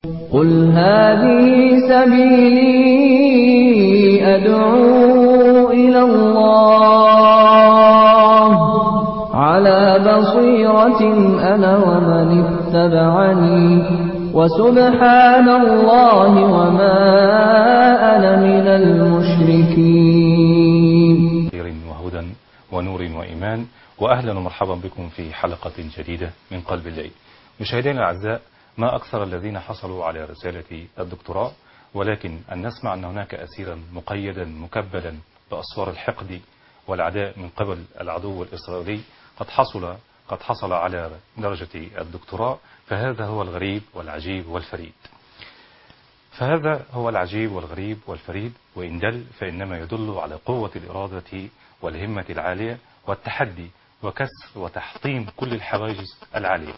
قل هذه سبيلي أدعو إلى الله على بصيرة أنا ومن اتبعني وسبحان الله وما أنا من المشركين خير وهدى ونور وإيمان وأهلا ومرحبا بكم في حلقة جديدة من قلب الليل مشاهدينا الأعزاء ما أكثر الذين حصلوا على رسالة الدكتوراه ولكن أن نسمع أن هناك أسيرا مقيدا مكبلا بأسوار الحقد والعداء من قبل العدو الإسرائيلي قد حصل قد حصل على درجة الدكتوراه فهذا هو الغريب والعجيب والفريد فهذا هو العجيب والغريب والفريد وإن دل فإنما يدل على قوة الإرادة والهمة العالية والتحدي وكسر وتحطيم كل الحواجز العالية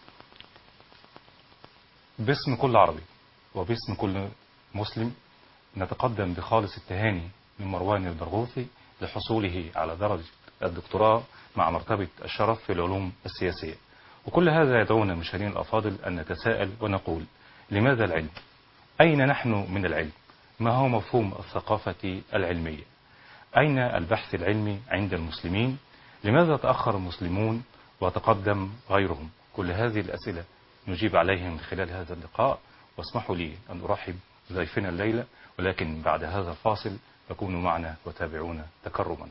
باسم كل عربي وباسم كل مسلم نتقدم بخالص التهاني من مروان البرغوثي لحصوله على درجة الدكتوراه مع مرتبة الشرف في العلوم السياسية وكل هذا يدعونا مشاهدين الأفاضل أن نتساءل ونقول لماذا العلم؟ أين نحن من العلم؟ ما هو مفهوم الثقافة العلمية؟ أين البحث العلمي عند المسلمين؟ لماذا تأخر المسلمون وتقدم غيرهم؟ كل هذه الأسئلة نجيب عليهم من خلال هذا اللقاء واسمحوا لي أن أرحب بضيفنا الليلة ولكن بعد هذا الفاصل فكونوا معنا وتابعونا تكرما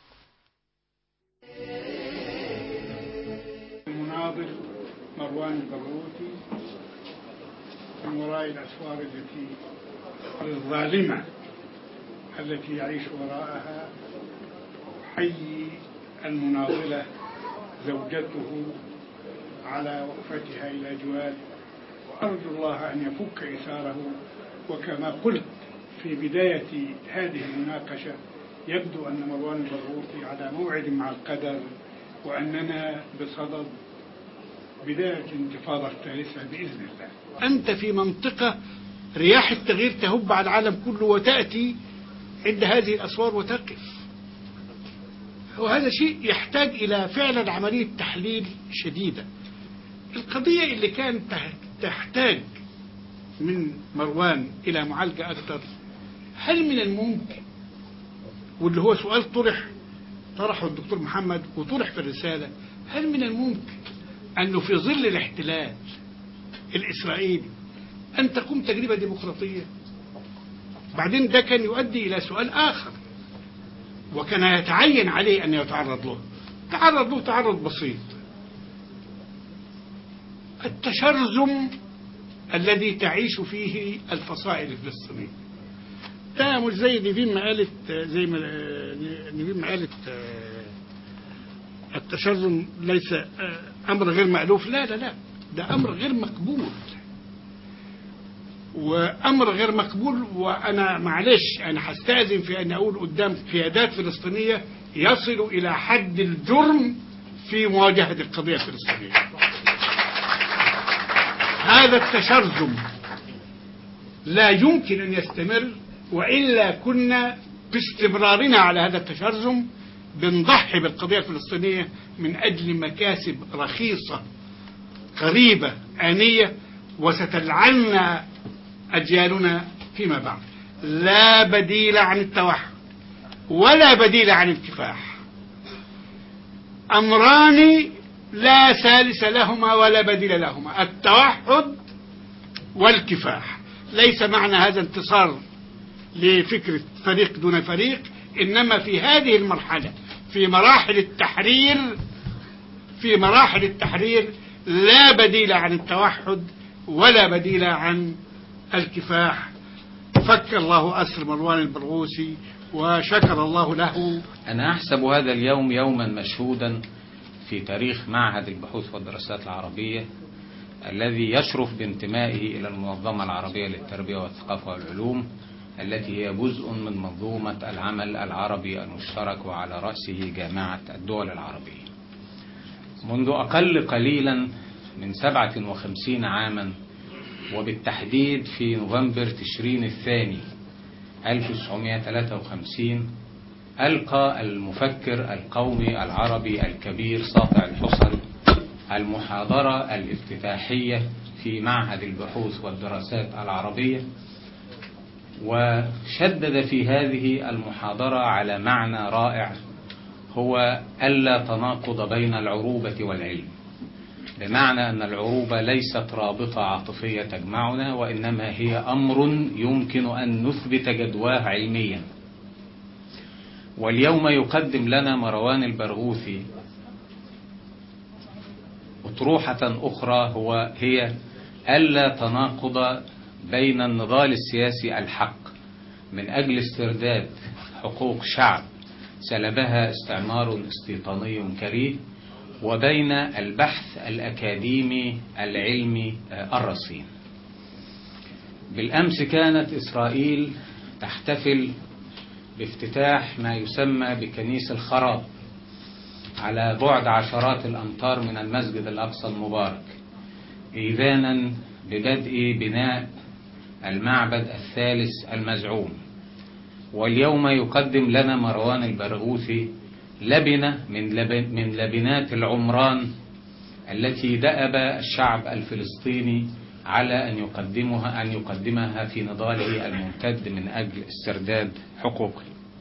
المناضل مروان البرغوثي من وراء الأسوار التي الظالمة التي يعيش وراءها حي المناضلة زوجته على وقفتها إلى جواره وأرجو الله أن يفك إثاره وكما قلت في بداية هذه المناقشة يبدو أن مروان البرغوثي على موعد مع القدر وأننا بصدد بداية انتفاضة ثالثة بإذن الله أنت في منطقة رياح التغيير تهب على العالم كله وتأتي عند هذه الأسوار وتقف وهذا شيء يحتاج إلى فعلا عملية تحليل شديدة القضية اللي كانت تحتاج من مروان إلى معالجة أكثر هل من الممكن واللي هو سؤال طرح طرحه الدكتور محمد وطرح في الرسالة هل من الممكن أنه في ظل الاحتلال الإسرائيلي أن تقوم تجربة ديمقراطية بعدين ده كان يؤدي إلى سؤال آخر وكان يتعين عليه أن يتعرض له تعرض له تعرض بسيط التشرذم الذي تعيش فيه الفصائل الفلسطينية ده مش زي نيفين ما قالت زي ما نيفين ما قالت التشرذم ليس أمر غير مألوف لا لا لا ده أمر غير مقبول وأمر غير مقبول وأنا معلش أنا هستأذن في أن أقول قدام قيادات فلسطينية يصل إلى حد الجرم في مواجهة القضية الفلسطينية هذا التشرذم لا يمكن أن يستمر وإلا كنا باستمرارنا على هذا التشرذم بنضحي بالقضية الفلسطينية من أجل مكاسب رخيصة قريبة آنية وستلعنا أجيالنا فيما بعد لا بديل عن التوحد ولا بديل عن الكفاح أمران لا ثالث لهما ولا بديل لهما التوحد والكفاح ليس معنى هذا انتصار لفكرة فريق دون فريق إنما في هذه المرحلة في مراحل التحرير في مراحل التحرير لا بديل عن التوحد ولا بديل عن الكفاح فك الله أسر مروان البرغوثي وشكر الله له أنا أحسب هذا اليوم يوما مشهودا في تاريخ معهد البحوث والدراسات العربية الذي يشرف بانتمائه إلى المنظمة العربية للتربية والثقافة والعلوم التي هي جزء من منظومة العمل العربي المشترك وعلى رأسه جامعة الدول العربية منذ أقل قليلا من 57 عاما وبالتحديد في نوفمبر تشرين الثاني 1953 ألقى المفكر القومي العربي الكبير ساطع الحصري المحاضرة الافتتاحية في معهد البحوث والدراسات العربية وشدد في هذه المحاضرة على معنى رائع هو ألا تناقض بين العروبة والعلم بمعنى أن العروبة ليست رابطة عاطفية تجمعنا وإنما هي أمر يمكن أن نثبت جدواه علميا واليوم يقدم لنا مروان البرغوثي أطروحة أخرى هو هي ألا تناقض بين النضال السياسي الحق من أجل استرداد حقوق شعب سلبها استعمار استيطاني كريه وبين البحث الأكاديمي العلمي الرصين بالأمس كانت إسرائيل تحتفل بافتتاح ما يسمى بكنيس الخراب على بعد عشرات الأمتار من المسجد الأقصى المبارك إيذانا ببدء بناء المعبد الثالث المزعوم واليوم يقدم لنا مروان البرغوثي لبنة من, لبن من لبنات العمران التي دأب الشعب الفلسطيني على أن يقدمها أن يقدمها في نضاله الممتد من أجل استرداد حقوقه.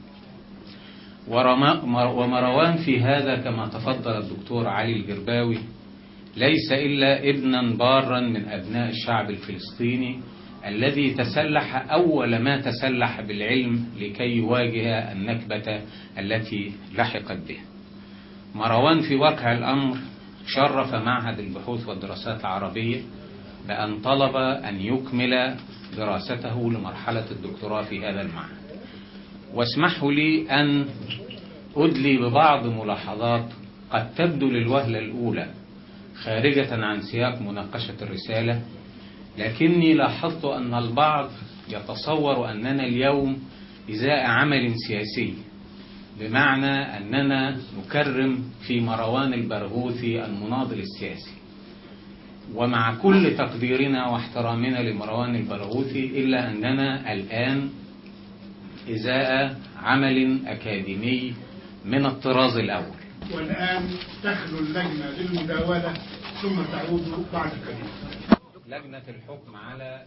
ومروان في هذا كما تفضل الدكتور علي الجرباوي ليس إلا ابنا بارا من أبناء الشعب الفلسطيني الذي تسلح أول ما تسلح بالعلم لكي يواجه النكبة التي لحقت به مروان في واقع الأمر شرف معهد البحوث والدراسات العربية بأن طلب أن يكمل دراسته لمرحلة الدكتوراه في هذا المعهد واسمحوا لي أن أدلي ببعض ملاحظات قد تبدو للوهلة الأولى خارجة عن سياق مناقشة الرسالة لكني لاحظت أن البعض يتصور أننا اليوم إزاء عمل سياسي بمعنى أننا نكرم في مروان البرغوثي المناضل السياسي ومع كل تقديرنا واحترامنا لمروان البرغوثي إلا أننا الآن إزاء عمل أكاديمي من الطراز الأول والآن تخلو اللجنة للمداولة ثم تعود بعد قليل لجنة الحكم على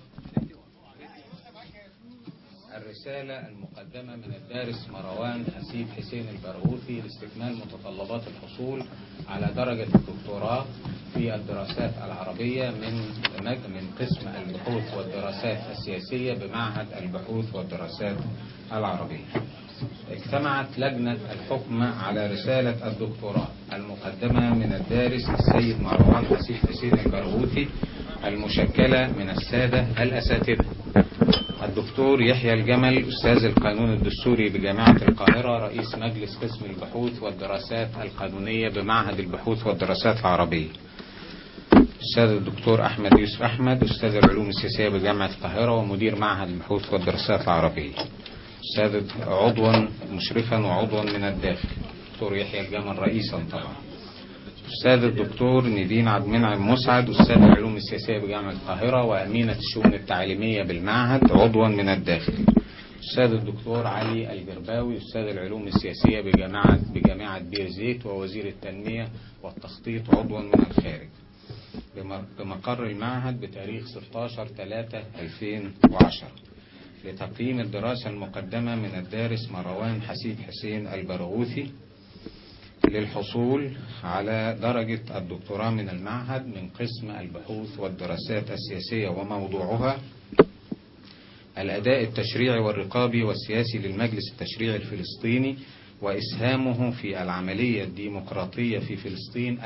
الرسالة المقدمة من الدارس مروان حسيب حسين البرغوثي لاستكمال متطلبات الحصول على درجة الدكتوراه في الدراسات العربية من من قسم البحوث والدراسات السياسية بمعهد البحوث والدراسات العربية. اجتمعت لجنة الحكم على رسالة الدكتوراه المقدمة من الدارس السيد مروان حسيب حسين البرغوثي المشكلة من السادة الأساتذة الدكتور يحيى الجمل أستاذ القانون الدستوري بجامعة القاهرة رئيس مجلس قسم البحوث والدراسات القانونية بمعهد البحوث والدراسات العربية أستاذ الدكتور أحمد يوسف أحمد أستاذ العلوم السياسية بجامعة القاهرة ومدير معهد البحوث والدراسات العربية أستاذ عضوا مشرفا وعضوا من الداخل دكتور يحيى الجمل رئيسا طبعا أستاذ الدكتور نيفين عبد المنعم مسعد أستاذ العلوم السياسية بجامعة القاهرة وأمينة الشؤون التعليمية بالمعهد عضوا من الداخل أستاذ الدكتور علي الجرباوي أستاذ العلوم السياسية بجامعة بجامعة بير زيت ووزير التنمية والتخطيط عضوا من الخارج بمقر المعهد بتاريخ 16 3 2010 لتقييم الدراسة المقدمة من الدارس مروان حسيب حسين البرغوثي للحصول على درجة الدكتوراه من المعهد من قسم البحوث والدراسات السياسية وموضوعها الأداء التشريعي والرقابي والسياسي للمجلس التشريعي الفلسطيني وإسهامه في العملية الديمقراطية في فلسطين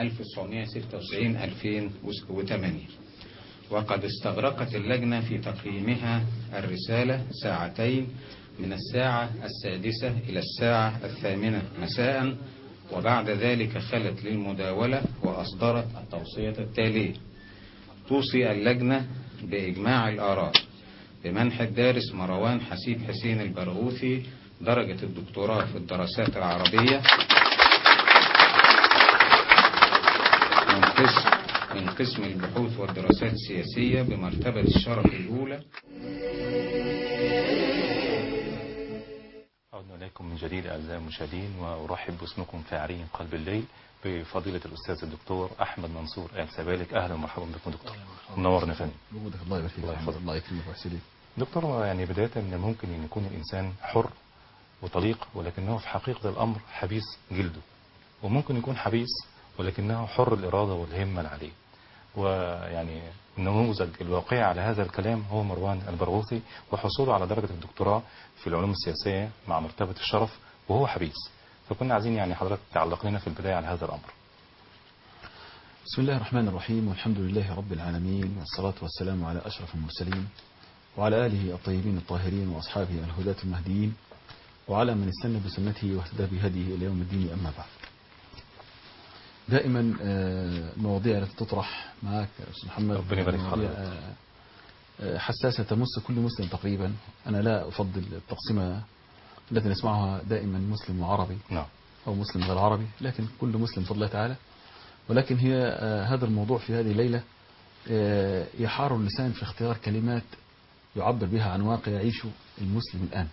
1996-2008 وقد استغرقت اللجنة في تقييمها الرسالة ساعتين من الساعة السادسة إلى الساعة الثامنة مساء وبعد ذلك خلت للمداولة وأصدرت التوصية التالية توصي اللجنة بإجماع الآراء بمنح الدارس مروان حسيب حسين البرغوثي درجة الدكتوراه في الدراسات العربية من قسم من قسم البحوث والدراسات السياسية بمرتبة الشرف الأولى عدنا إليكم من جديد أعزائي المشاهدين وأرحب باسمكم في عرين قلب الليل بفضيلة الأستاذ الدكتور أحمد منصور آل سبالك أهلا ومرحبا بكم دكتور منورنا فندم وجودك الله يبارك فيك الله يا محمد. يحفظك. الله يكرمك ويحسنك دكتور يعني بداية من الممكن أن يكون الإنسان حر وطليق ولكنه في حقيقة الأمر حبيس جلده وممكن يكون حبيس ولكنه حر الإرادة والهمة العالية ويعني النموذج الواقعي على هذا الكلام هو مروان البرغوثي وحصوله على درجة الدكتوراه في العلوم السياسية مع مرتبة الشرف وهو حبيس فكنا عايزين يعني حضرتك تعلق لنا في البداية على هذا الأمر بسم الله الرحمن الرحيم والحمد لله رب العالمين والصلاة والسلام على أشرف المرسلين وعلى آله الطيبين الطاهرين وأصحابه الهداة المهديين وعلى من استنى بسنته واهتدى بهديه إلى يوم الدين أما بعد دائما آه، المواضيع التي تطرح معك يا أستاذ محمد ربنا يبارك في مواضيع، حضرتك. آه، آه، حساسة تمس كل مسلم تقريبا أنا لا أفضل التقسيمة التي نسمعها دائما مسلم وعربي نعم أو مسلم غير عربي لكن كل مسلم بفضل الله تعالى ولكن هي آه، هذا الموضوع في هذه الليلة آه، يحار اللسان في اختيار كلمات يعبر بها عن واقع يعيشه المسلم الآن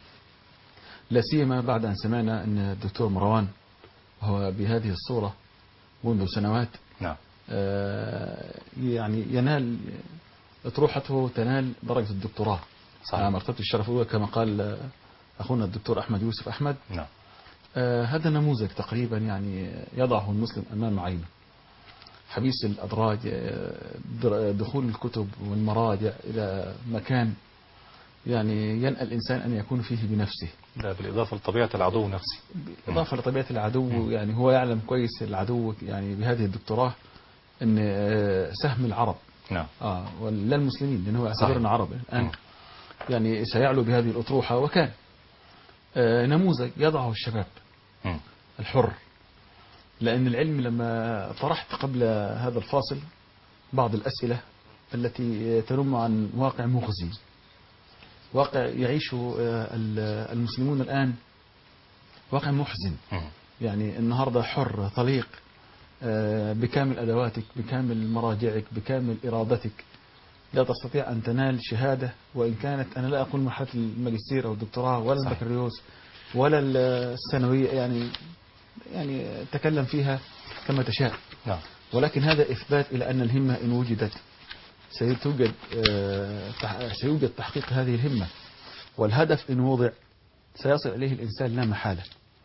لا سيما بعد أن سمعنا أن الدكتور مروان وهو بهذه الصورة منذ سنوات نعم آه، يعني ينال أطروحته تنال درجة الدكتوراه صحيح. على مرتبة الشرف الأولى كما قال آه، أخونا الدكتور أحمد يوسف أحمد نعم آه، هذا نموذج تقريبا يعني يضعه المسلم أمام عينه حبيس الأدراج آه، در- دخول الكتب والمراجع إلى مكان يعني ينأى الإنسان أن يكون فيه بنفسه ده بالإضافة لطبيعة العدو نفسه بالإضافة لطبيعة العدو يعني هو يعلم كويس العدو يعني بهذه الدكتوراه أن آه، سهم العرب نعم آه ولا المسلمين لأنه صحيح. يعتبرنا عرب الآن مم. يعني سيعلو بهذه الأطروحة وكان آه نموذج يضعه الشباب مم. الحر لأن العلم لما طرحت قبل هذا الفاصل بعض الأسئلة التي تنم عن واقع مخزي واقع يعيشه آه، ال- المسلمون الآن واقع محزن مم. يعني النهاردة حر طليق آه، بكامل أدواتك بكامل مراجعك بكامل إرادتك لا تستطيع أن تنال شهادة وإن كانت أنا لا أقول مرحلة الماجستير أو الدكتوراه ولا صحيح. البكالوريوس ولا الثانوية يعني يعني تكلم فيها كما تشاء نعم ولكن هذا إثبات إلى أن الهمة إن وجدت سيتوجد آه، تح- سيوجد تحقيق هذه الهمة والهدف إن وضع سيصل إليه الإنسان لا محالة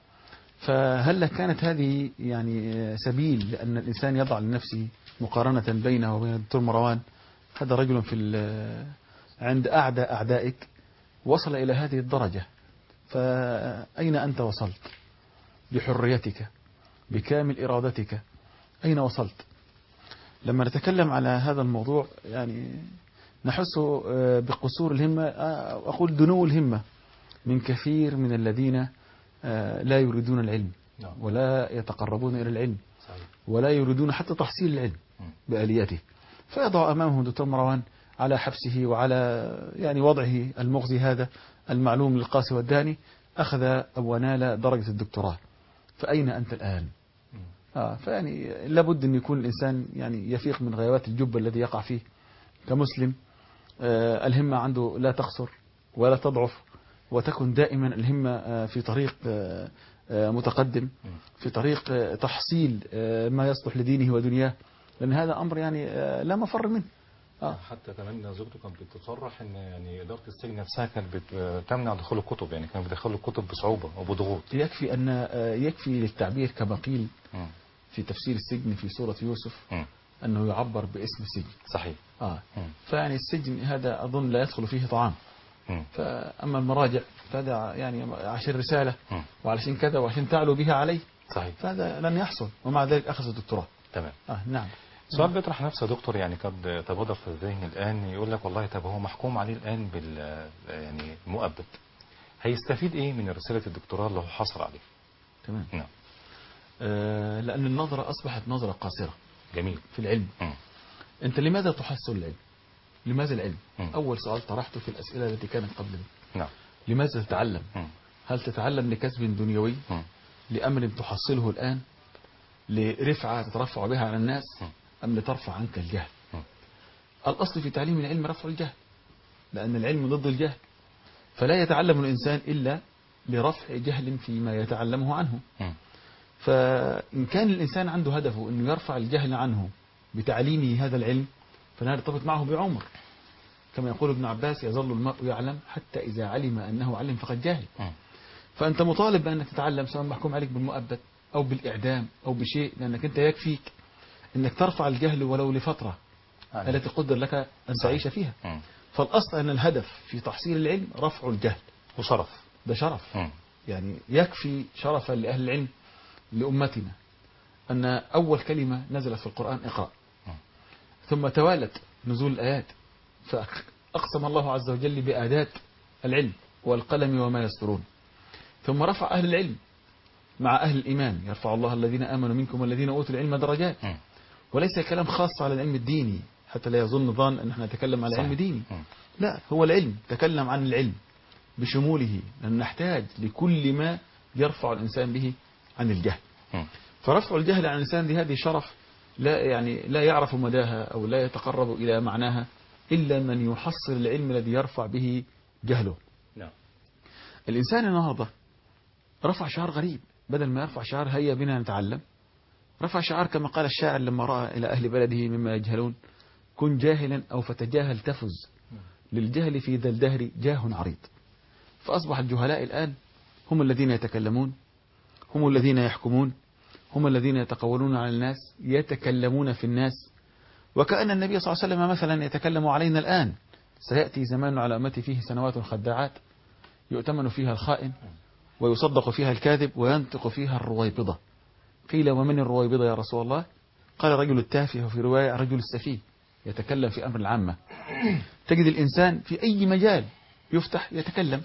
فهل كانت هذه يعني آه، سبيل لأن الإنسان يضع لنفسه مقارنة بينه وبين الدكتور مروان هذا رجل في ال- عند أعدى أعدائك وصل إلى هذه الدرجة فأين أنت وصلت بحريتك بكامل إرادتك أين وصلت لما نتكلم على هذا الموضوع يعني نحس آه، بقصور الهمة آه، أقول دنو الهمة من كثير من الذين آه، لا يريدون العلم نعم. ولا يتقربون إلى العلم صحيح ولا يريدون حتى تحصيل العلم مم. بآلياته فيضع أمامهم دكتور مروان على حبسه وعلى يعني وضعه المغزي هذا المعلوم للقاسي والداني أخذ ونال درجة الدكتوراه فأين أنت الآن مم. آه فيعني لابد أن يكون الإنسان يعني يفيق من غيابات الجب الذي يقع فيه كمسلم آه الهمة عنده لا تخسر ولا تضعف وتكن دائما الهمة آه في طريق آه آه متقدم مم. في طريق آه تحصيل آه ما يصلح لدينه ودنياه لأن هذا أمر يعني آه لا مفر منه آه. حتى كمان زوجته كانت بتصرح ان يعني اداره السجن نفسها كانت بتمنع دخول الكتب يعني كانوا بيدخلوا الكتب بصعوبه وبضغوط يكفي أن آه يكفي للتعبير كما قيل مم. في تفسير السجن في سورة يوسف مم. أنه يعبر باسم السجن صحيح آه. مم. فيعني السجن هذا أظن لا يدخل فيه طعام مم. فأما المراجع فهذا يعني عشان رسالة مم. وعلشان كذا وعشان تعلو بها عليه صحيح فهذا لن يحصل ومع ذلك أخذ الدكتوراه تمام آه نعم سؤال بيطرح نفسه يا دكتور يعني قد تبادر في الذهن الان يقول لك والله طب هو محكوم عليه الان بال يعني مؤبد هيستفيد ايه من رساله الدكتوراه اللي هو حصل عليه تمام نعم آه لأن النظرة أصبحت نظرة قاصرة جميل في العلم مم. أنت لماذا تحصل العلم لماذا العلم مم. أول سؤال طرحته في الأسئلة التي كانت قبل نعم لماذا تتعلم مم. هل تتعلم لكسب دنيوي مم. لأمر تحصله الآن لرفعة تترفع بها على الناس مم. أم لترفع عنك الجهل مم. الأصل في تعليم العلم رفع الجهل لأن العلم ضد الجهل فلا يتعلم الإنسان إلا لرفع جهل فيما يتعلمه عنه مم. فإن كان الإنسان عنده هدفه أنه يرفع الجهل عنه بتعليمه هذا العلم فلا يرتبط معه بعمر كما يقول ابن عباس يظل المرء يعلم حتى إذا علم أنه علم فقد جاهل مم. فأنت مطالب بأنك تتعلم سواء محكوم عليك بالمؤبد أو بالإعدام أو بشيء لأنك أنت يكفيك أنك ترفع الجهل ولو لفترة التي قدر لك أن تعيش فيها مم. فالأصل أن الهدف في تحصيل العلم رفع الجهل وشرف ده شرف مم. يعني يكفي شرفا لأهل العلم لأمتنا أن أول كلمة نزلت في القرآن اقرأ مم. ثم توالت نزول الآيات فأقسم الله عز وجل بآدات العلم والقلم وما يسطرون ثم رفع أهل العلم مع أهل الإيمان يرفع الله الذين آمنوا منكم والذين أوتوا العلم درجات مم. وليس كلام خاص على العلم الديني حتى لا يظن ظان أن احنا نتكلم على صحيح. علم ديني مم. لا هو العلم تكلم عن العلم بشموله لأن نحتاج لكل ما يرفع الإنسان به عن الجهل مم. فرفع الجهل عن الإنسان دي هذه شرف لا يعني لا يعرف مداها أو لا يتقرب إلى معناها إلا من يحصل العلم الذي يرفع به جهله نعم الإنسان النهارده رفع شعار غريب بدل ما يرفع شعار هيا بنا نتعلم رفع شعار كما قال الشاعر لما رأى إلى أهل بلده مما يجهلون كن جاهلا أو فتجاهل تفز للجهل في ذا الدهر جاه عريض فأصبح الجهلاء الآن هم الذين يتكلمون هم الذين يحكمون هم الذين يتقولون على الناس يتكلمون في الناس وكأن النبي صلى الله عليه وسلم مثلا يتكلم علينا الآن سيأتي زمان على أمتي فيه سنوات خداعات يؤتمن فيها الخائن ويصدق فيها الكاذب وينطق فيها الرويبضة قيل ومن الرويبضة يا رسول الله قال رجل التافه وفي رواية رجل السفيه يتكلم في أمر العامة تجد الإنسان في أي مجال يفتح يتكلم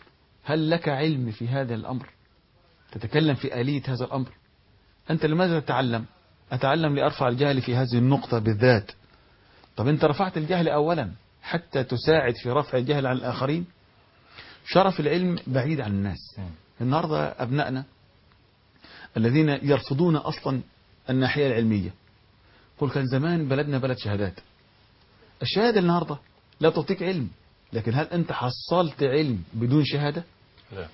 هل لك علم في هذا الأمر تتكلم في آلية هذا الأمر أنت لماذا تتعلم أتعلم لأرفع الجهل في هذه النقطة بالذات طب أنت رفعت الجهل أولا حتى تساعد في رفع الجهل عن الآخرين شرف العلم بعيد عن الناس مم. النهاردة أبنائنا الذين يرفضون أصلا الناحية العلمية قل كان زمان بلدنا بلد شهادات الشهادة النهاردة لا تعطيك علم لكن هل أنت حصلت علم بدون شهادة لا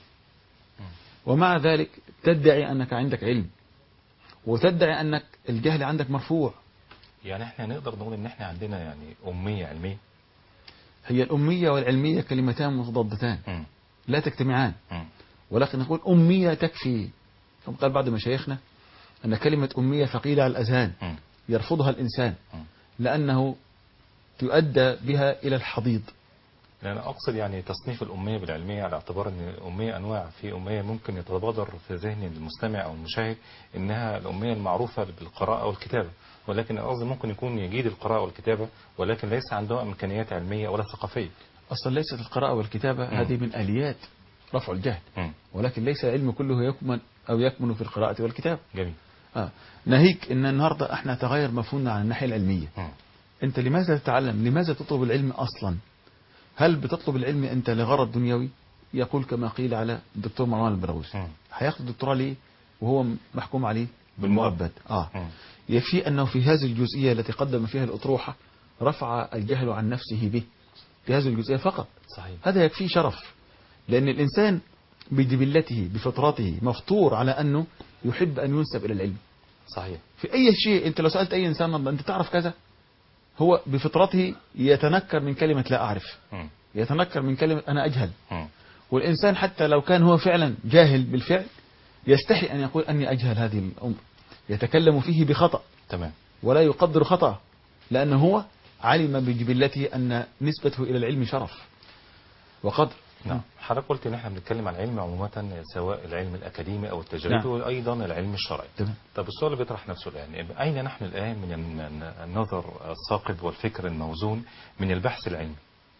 ومع ذلك تدعي أنك عندك علم وتدعي أنك الجهل عندك مرفوع يعني احنا نقدر نقول ان احنا عندنا يعني أمية علمية هي الأمية والعلمية كلمتان متضادتان مم. لا تجتمعان مم. ولكن نقول أمية تكفي كما قال بعض مشايخنا أن كلمة أمية ثقيلة على الأذهان مم. يرفضها الإنسان مم. لأنه تؤدى بها إلى الحضيض لأن أقصد يعني تصنيف الأمية بالعلمية على اعتبار أن الأمية أنواع في أمية ممكن يتبادر في ذهن المستمع أو المشاهد إنها الأمية المعروفة بالقراءة والكتابة ولكن قصدي ممكن يكون يجيد القراءة والكتابة ولكن ليس عنده إمكانيات علمية ولا ثقافية أصلا ليست القراءة والكتابة مم. هذه من آليات رفع الجهل مم. ولكن ليس العلم كله يكمن أو يكمن في القراءة والكتابة جميل آه. ناهيك ان النهارده احنا تغير مفهومنا عن الناحيه العلميه مم. انت لماذا تتعلم لماذا تطلب العلم اصلا هل بتطلب العلم انت لغرض دنيوي يقول كما قيل على الدكتور مروان البرغوثي مم. هياخد الدكتوراه ليه وهو محكوم عليه بالمؤبد اه مم. يكفي انه في هذه الجزئيه التي قدم فيها الاطروحه رفع الجهل عن نفسه به في هذه الجزئيه فقط صحيح هذا يكفي شرف لأن الإنسان بجبلته بفطرته مفطور على أنه يحب أن ينسب إلى العلم صحيح في أي شيء أنت لو سألت أي إنسان "طب أنت تعرف كذا هو بفطرته يتنكر من كلمة لا أعرف مم. يتنكر من كلمة أنا أجهل مم. والإنسان حتى لو كان هو فعلا جاهل بالفعل يستحي أن يقول أني أجهل هذه الأمر يتكلم فيه بخطأ تمام ولا يقدر خطأ لأنه هو علم بجبلته أن نسبته إلى العلم شرف وقدر نعم حضرتك قلت ان احنا بنتكلم عن العلم عموما سواء العلم الاكاديمي او التجريبي نعم. وايضا العلم الشرعي تمام طب السؤال اللي بيطرح نفسه الان اين نحن الان من الن- النظر الثاقب والفكر الموزون من البحث العلمي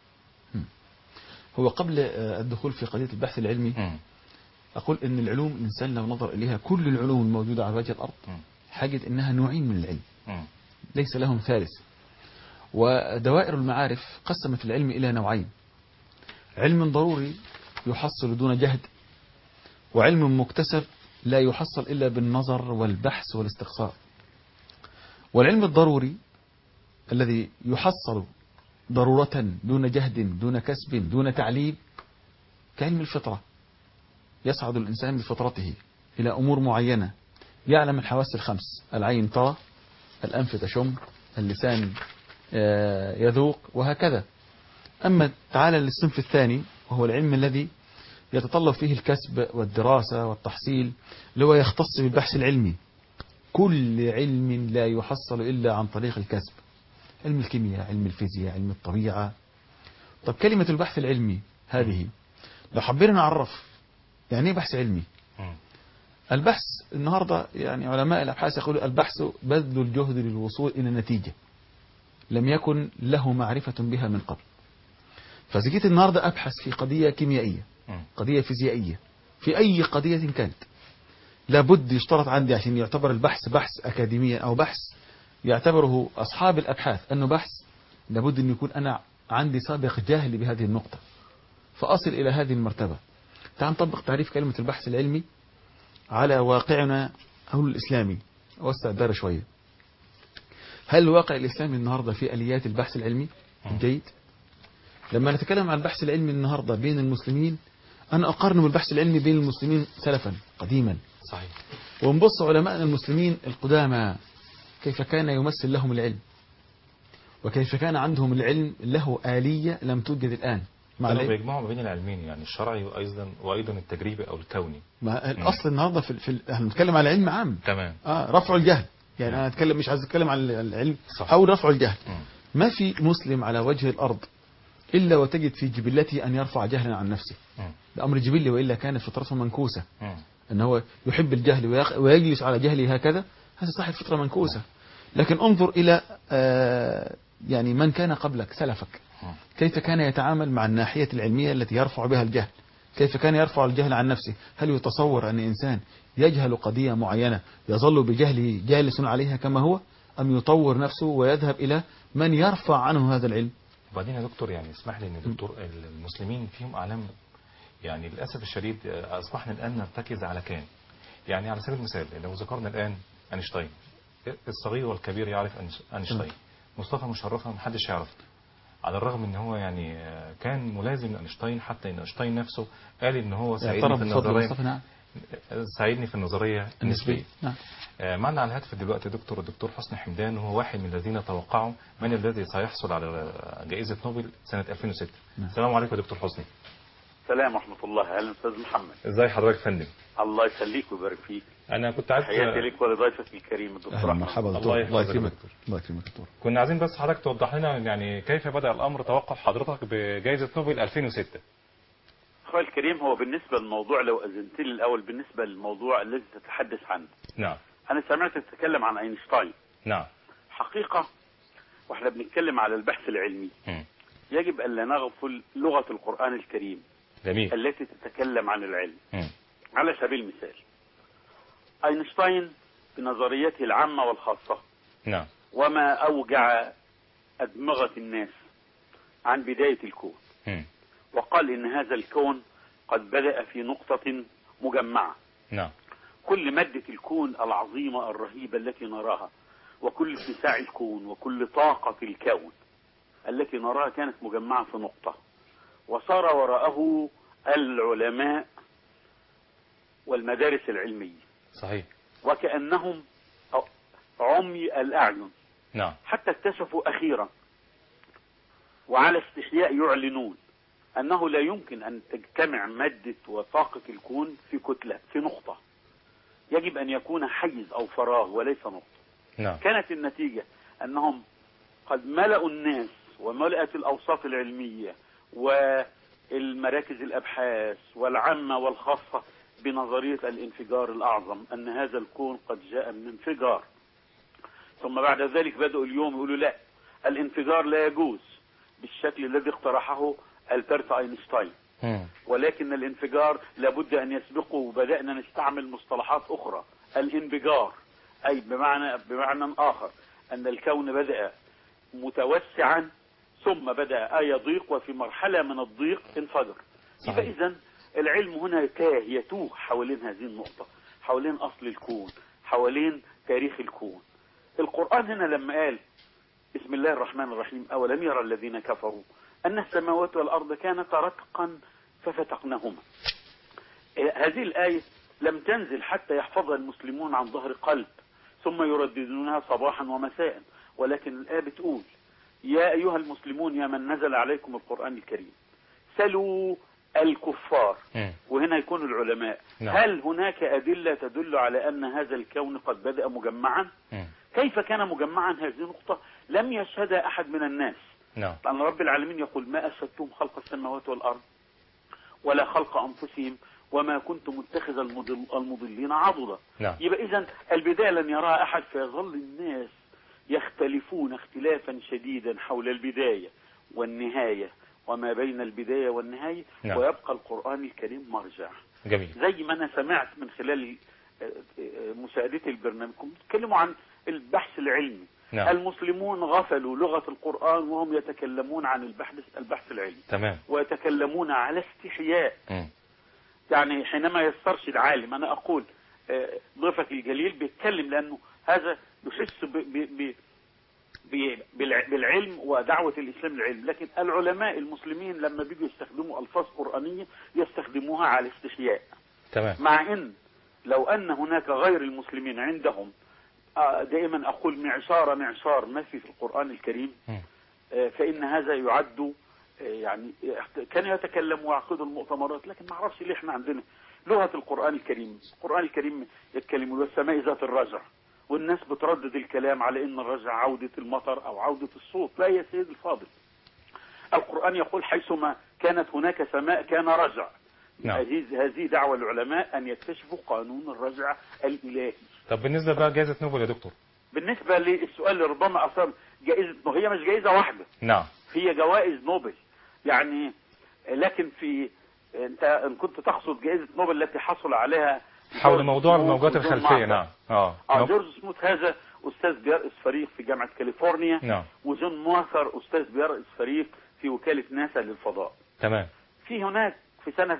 هو قبل آه، الدخول في قضية البحث العلمي مم. أقول أن العلوم الإنسان لو نظر إليها كل العلوم الموجودة على وجه الأرض مم. حاجد أنها نوعين من العلم مم. ليس لهم ثالث ودوائر المعارف قسمت العلم إلى نوعين علم ضروري يحصل دون جهد وعلم مكتسب لا يحصل إلا بالنظر والبحث والاستقصاء والعلم الضروري الذي يحصل ضرورة دون جهد دون كسب دون تعليم كعلم الفطرة يصعد الإنسان بفطرته إلى أمور معينة يعلم الحواس الخمس العين ترى الأنف تشم اللسان آه، يذوق وهكذا أما تعالى للصنف الثاني وهو العلم الذي يتطلب فيه الكسب والدراسة والتحصيل اللي هو يختص بالبحث العلمي كل علم لا يحصل إلا عن طريق الكسب علم الكيمياء علم الفيزياء علم الطبيعة طب كلمة البحث العلمي هذه لو حبينا نعرف يعني ايه بحث علمي مم. البحث النهاردة يعني علماء الأبحاث يقولوا البحث بذل الجهد للوصول إلى نتيجة لم يكن له معرفة بها من قبل فإذا جيت النهاردة أبحث في قضية كيميائية مم. قضية فيزيائية في أي قضية كانت لابد يشترط عندي عشان يعتبر البحث بحث أكاديميا أو بحث يعتبره أصحاب الأبحاث أنه بحث لابد أن يكون أنا عندي سابق جهل بهذه النقطة فأصل إلى هذه المرتبة تعال نطبق تعريف كلمة البحث العلمي على واقعنا أو الإسلامي أوسع الدائرة شوية هل الواقع الإسلامي النهاردة في آليات البحث العلمي الجيد لما نتكلم عن البحث العلمي النهاردة بين المسلمين أنا أقارن بالبحث العلمي بين المسلمين سلفا قديما صحيح ونبص علماءنا المسلمين القدامى كيف كان يمثل لهم العلم وكيف كان عندهم العلم له آلية لم توجد الآن مع كانوا العلم بيجمعوا ما بين العلمين يعني الشرعي وايضا وايضا التجريبي او الكوني ما الأصل النهاردة في, في احنا بنتكلم على علم عام تمام آه رفع الجهل يعني أنا أتكلم مش عايز أتكلم عن العلم صح. أو رفع الجهل مم. ما في مسلم على وجه الأرض إلا وتجد في جبلته أن يرفع جهلا عن نفسه مم. ده أمر جبلي وإلا كانت فطرته منكوسة مم. أن هو يحب الجهل ويق- ويجلس على جهله هكذا هذا صاحب فطرة منكوسة لكن انظر إلى آه، يعني من كان قبلك سلفك مم. كيف كان يتعامل مع الناحية العلمية التي يرفع بها الجهل كيف كان يرفع الجهل عن نفسه هل يتصور أن إنسان يجهل قضية معينة يظل بجهله جالس عليها كما هو أم يطور نفسه ويذهب إلى من يرفع عنه هذا العلم وبعدين يا دكتور يعني اسمح لي ان دكتور المسلمين فيهم اعلام يعني للاسف الشديد آه، اصبحنا الان نرتكز على كان يعني على سبيل المثال لو ذكرنا الان اينشتاين الصغير والكبير يعرف أينش- اينشتاين مصطفى مشرفه محدش يعرف على الرغم ان هو يعني آه، كان ملازم لاينشتاين حتى ان اينشتاين نفسه قال ان هو ساعدني اعترف في بفضل النظريه مصطفى نعم ساعدني في النظريه النسبيه نعم آه، معنا على الهاتف دلوقتي دكتور الدكتور حسني حمدان وهو واحد من الذين توقعوا من الذي سيحصل على جائزة نوبل سنة 2006 نعم. السلام عليكم يا دكتور حسني السلام ورحمة الله أهلا أستاذ محمد ازاي حضرتك يا فندم الله يخليك ويبارك فيك انا كنت عايز حياتي لك ولضيفك الكريم الدكتور أهلا أحمد مرحبا الله دكتور الله يحفظك يا يكرمك دكتور. الله يكرمك دكتور كنا عايزين بس حضرتك توضح لنا يعني كيف بدأ الأمر توقع حضرتك بجائزة نوبل 2006 أخوي الكريم هو بالنسبة للموضوع لو أذنت لي الأول بالنسبة للموضوع الذي تتحدث عنه نعم أنا سمعتك تتكلم عن أينشتاين نعم حقيقة واحنا بنتكلم على البحث العلمي مم. يجب أن لا نغفل لغة القرآن الكريم جميل التي تتكلم عن العلم مم. على سبيل المثال أينشتاين بنظريته العامة والخاصة نعم وما أوجع أدمغة الناس عن بداية الكون مم. وقال إن هذا الكون قد بدأ في نقطة مجمعة نعم كل مادة الكون العظيمة الرهيبة التي نراها وكل اتساع الكون وكل طاقة الكون التي نراها كانت مجمعة في نقطة وصار وراءه العلماء والمدارس العلمية صحيح وكأنهم عمي الأعين نعم حتى اكتشفوا أخيرا وعلى استحياء يعلنون أنه لا يمكن أن تجتمع مادة وطاقة الكون في كتلة في نقطة يجب أن يكون حيز أو فراغ وليس نقطة نعم كانت النتيجة أنهم قد ملأوا الناس وملأت الأوساط العلمية والمراكز الأبحاث والعامة والخاصة بنظرية الانفجار الأعظم أن هذا الكون قد جاء من انفجار ثم بعد ذلك بدأوا اليوم يقولوا لا الانفجار لا يجوز بالشكل الذي اقترحه ألبرت أينشتاين مم. ولكن الانفجار لابد أن يسبقه وبدأنا نستعمل مصطلحات أخرى الانفجار أي بمعنى بمعنى آخر أن الكون بدأ متوسعا ثم بدأ يضيق وفي مرحلة من الضيق انفجر صحيح. يبقى إذن العلم هنا تاه يتوه حوالين هذه النقطة حوالين أصل الكون حوالين تاريخ الكون القرآن هنا لما قال بسم الله الرحمن الرحيم أولم يرى الذين كفروا أن السماوات والأرض كانتا رتقا ففتقناهما هذه الآية لم تنزل حتى يحفظها المسلمون عن ظهر قلب ثم يرددونها صباحا ومساء ولكن الآية بتقول يا أيها المسلمون يا من نزل عليكم القرآن الكريم سلوا الكفار مم. وهنا يكون العلماء نعم. هل هناك أدلة تدل على أن هذا الكون قد بدأ مجمعا مم. كيف كان مجمعا هذه نقطة لم يشهدها أحد من الناس نعم لأن رب العالمين يقول ما أشهدتم خلق السماوات والأرض ولا خلق أنفسهم وما كنت متخذ المضل المضلين عضدا نعم يبقى إذا البداية لن يراها أحد فيظل الناس يختلفون اختلافا شديدا حول البداية والنهاية وما بين البداية والنهاية نعم. ويبقى القرآن الكريم مرجع جميل زي ما أنا سمعت من خلال آه، آه، مساعدتي البرنامج كنتم بتتكلموا عن البحث العلمي نعم المسلمون غفلوا لغة القرآن وهم يتكلمون عن البحث البحث العلمي تمام ويتكلمون على استحياء مم. يعني حينما يسترشد عالم أنا أقول آه، ضيفك الجليل بيتكلم لأنه هذا يحس ب ب ب ب- بالع- بالعلم ودعوة الإسلام للعلم لكن العلماء المسلمين لما بيجوا يستخدموا ألفاظ قرآنية يستخدموها على استحياء تمام مع ان لو ان هناك غير المسلمين عندهم آه، دائما اقول معشار معشار ما في في القران الكريم مم. آه، فان هذا يعد آه، يعني كان يتكلم ويعقد المؤتمرات لكن ما اعرفش ليه احنا عندنا لغه القران الكريم القران الكريم يتكلم والسماء ذات الرجع والناس بتردد الكلام على ان الرجع عوده المطر او عوده الصوت لا يا سيدي الفاضل القران يقول حيثما كانت هناك سماء كان رجع نعم. هذه هذه دعوة العلماء أن يكتشفوا قانون الرجع الإلهي طب بالنسبة بقى جائزة نوبل يا دكتور بالنسبة للسؤال اللي ربما أصلا جائزة هي مش جائزة واحدة نعم هي جوائز نوبل يعني لكن في أنت إن كنت تقصد جائزة نوبل التي حصل عليها حول جورج موضوع سموث الموجات وجون الخلفية مارتن. نعم اه اه نوب- جورج سموث هذا أستاذ بيرأس فريق في جامعة كاليفورنيا نعم وجون مارثر أستاذ بيرأس فريق في وكالة ناسا للفضاء تمام في هناك في سنة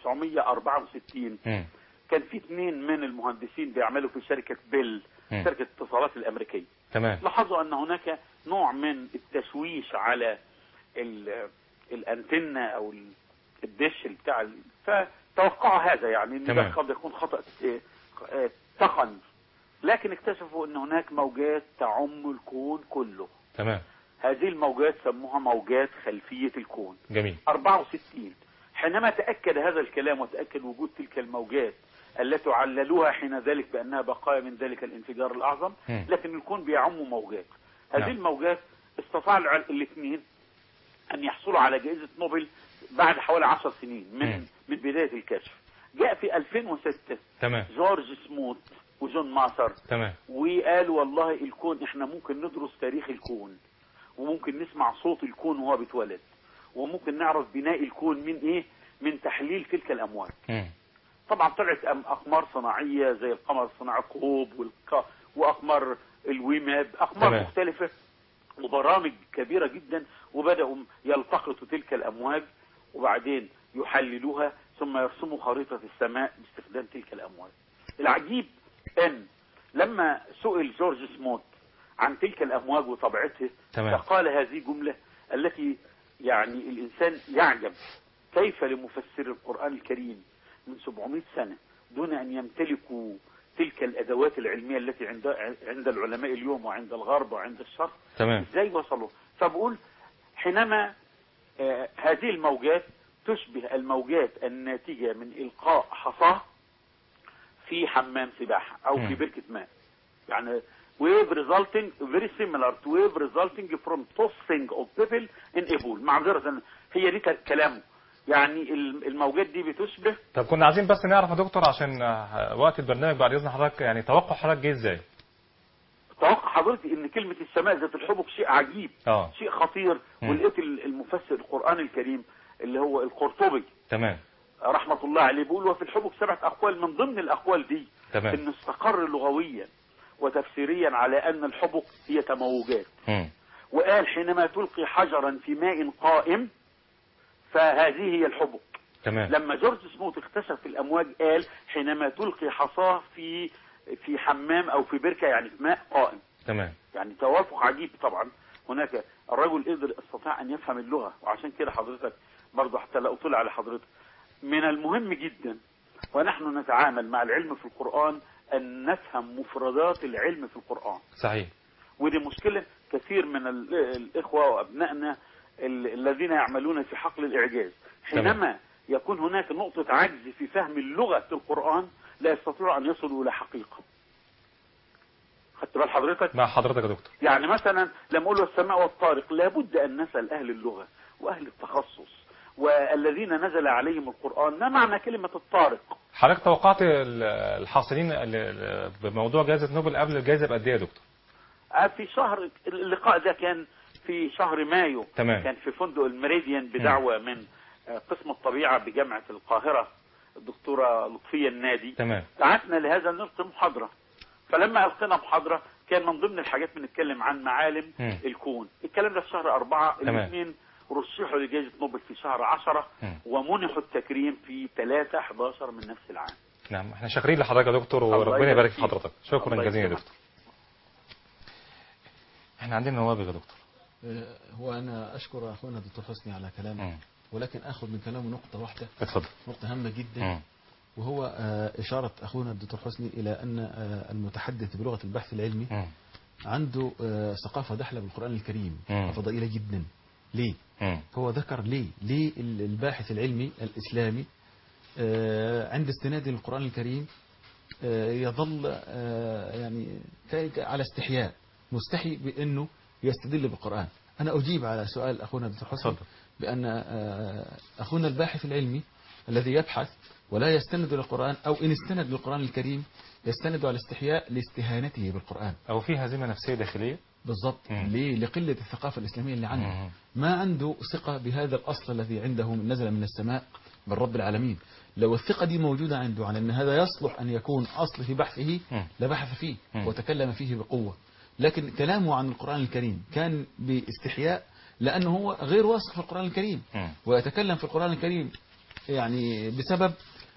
1964 مم. كان في اثنين من المهندسين بيعملوا في شركة بيل مم. شركة الاتصالات الأمريكية تمام لاحظوا أن هناك نوع من التشويش على ال- الأنتنة أو ال- الدش بتاع ال- فتوقعوا هذا يعني ان ده تمام. قد يكون خطأ اه، اه، تقني لكن اكتشفوا أن هناك موجات تعم الكون كله تمام هذه الموجات سموها موجات خلفية الكون جميل 64 حينما تأكد هذا الكلام وتأكد وجود تلك الموجات التي عللوها حين ذلك بأنها بقايا من ذلك الانفجار الأعظم مم. لكن الكون بيعم موجات هذه نعم. الموجات استطاع الع- الاثنين أن يحصلوا على جائزة نوبل بعد حوالي 10 سنين من مم. من بداية الكشف جاء في 2006 تمام جورج سموث وجون ماسر تمام وقالوا والله الكون احنا ممكن ندرس تاريخ الكون وممكن نسمع صوت الكون وهو بيتولد وممكن نعرف بناء الكون من ايه من تحليل تلك الامواج مم. طبعا طلعت أم- اقمار صناعيه زي القمر الصناعي كوب والك... واقمار الويماب اقمار تمام. مختلفه وبرامج كبيره جدا وبداوا يلتقطوا تلك الامواج وبعدين يحللوها ثم يرسموا خريطه السماء باستخدام تلك الامواج العجيب ان لما سئل جورج سموت عن تلك الامواج وطبيعتها تمام. فقال هذه جمله التي يعني الانسان يعجب كيف لمفسر القران الكريم من 700 سنه دون ان يمتلكوا تلك الادوات العلميه التي عند عند العلماء اليوم وعند الغرب وعند الشرق تمام ازاي وصلوا فبقول حينما آه، هذه الموجات تشبه الموجات الناتجة من إلقاء حصاة في حمام سباحة أو في مم. بركة ماء يعني wave resulting very similar to wave resulting from tossing of people in a pool معذرة هي دي ك- كلامه يعني ال- الموجات دي بتشبه طب كنا عايزين بس نعرف يا دكتور عشان آه، وقت البرنامج بعد اذن حضرتك يعني توقع حضرتك جه ازاي توقع حضرتك ان كلمة السماء ذات الحبك شيء عجيب اه شيء خطير مم. ولقيت ال- المفسر القرآن الكريم اللي هو القرطبي تمام رحمة الله عليه بيقول وفي الحبك سبعة أقوال من ضمن الأقوال دي تمام إنه استقر لغويا وتفسيريا على أن الحبك هي تموجات مم. وقال حينما تلقي حجرا في ماء قائم فهذه هي الحبك تمام لما جورج سموث اكتشف الأمواج قال حينما تلقي حصاه في في حمام أو في بركة يعني في ماء قائم تمام يعني توافق عجيب طبعا هناك الرجل قدر استطاع ان يفهم اللغه وعشان كده حضرتك برضه حتى لا اطلع على حضرتك من المهم جدا ونحن نتعامل مع العلم في القرآن أن نفهم مفردات العلم في القرآن صحيح ودي مشكلة كثير من ال- الإخوة وأبنائنا ال- الذين يعملون في حقل الإعجاز حينما يكون هناك نقطة عجز في فهم اللغة في القرآن لا يستطيعوا أن يصلوا إلى حقيقة خدت بال حضرتك مع حضرتك يا دكتور يعني مثلا لما اقول السماء والطارق لابد ان نسال اهل اللغه واهل التخصص والذين نزل عليهم القران ما معنى كلمه الطارق حضرتك توقعت ال- الحاصلين ال- ال- بموضوع جائزة نوبل قبل الجائزة بقد ايه يا دكتور؟ آه، في شهر اللقاء ده كان في شهر مايو تمام. كان في فندق الميريديان بدعوه من آه، قسم الطبيعه بجامعه القاهره الدكتوره لطفيه النادي تمام دعتنا لهذا نلقي محاضرة فلما ألقينا محاضرة كان من ضمن الحاجات بنتكلم عن معالم مم. الكون الكلام ده في شهر أربعة تمام. الاثنين رشحوا لجائزة نوبل في شهر عشرة مم. ومنحوا التكريم في 3 11 من نفس العام نعم احنا شاكرين لحضرتك يا دكتور الله وربنا يبارك يبارك في فيك. حضرتك شكرا الله جزيلا يا يكرمك. دكتور احنا عندنا نوابغ يا دكتور آه، هو أنا أشكر أخونا الدكتور حسني على كلامه مم. ولكن أخذ من كلامه نقطة واحدة اتفضل نقطة هامة جدا مم. وهو آه، إشارة أخونا الدكتور حسني إلى أن آه، المتحدث بلغة البحث العلمي مم. عنده آه، ثقافة دحلة بالقرآن الكريم مم. ثقافة ضئيلة جدا ليه؟ مم. هو ذكر ليه ليه ال- الباحث العلمي الإسلامي آه، عند استناد للقرآن الكريم آه، يظل آه، يعني كا- على استحياء مستحي بأنه يستدل بالقرآن أنا أجيب على سؤال أخونا الدكتور حسن اتفضل. بأن آه، أخونا الباحث العلمي الذي يبحث ولا يستند للقرآن أو إن استند للقرآن الكريم يستند على استحياء لاستهانته بالقرآن او في هزيمة نفسية داخلية بالضبط مم. ليه؟ لقلة الثقافة الإسلامية اللي عنده مم. ما عنده ثقة بهذا الأصل الذي عنده من نزل من السماء من رب العالمين لو الثقة دي موجودة عنده على أن هذا يصلح أن يكون أصل في بحثه مم. لبحث فيه مم. وتكلم فيه بقوة لكن كلامه عن القرآن الكريم كان باستحياء لأنه هو غير واثق في القرآن الكريم مم. ويتكلم في القرآن الكريم يعني بسبب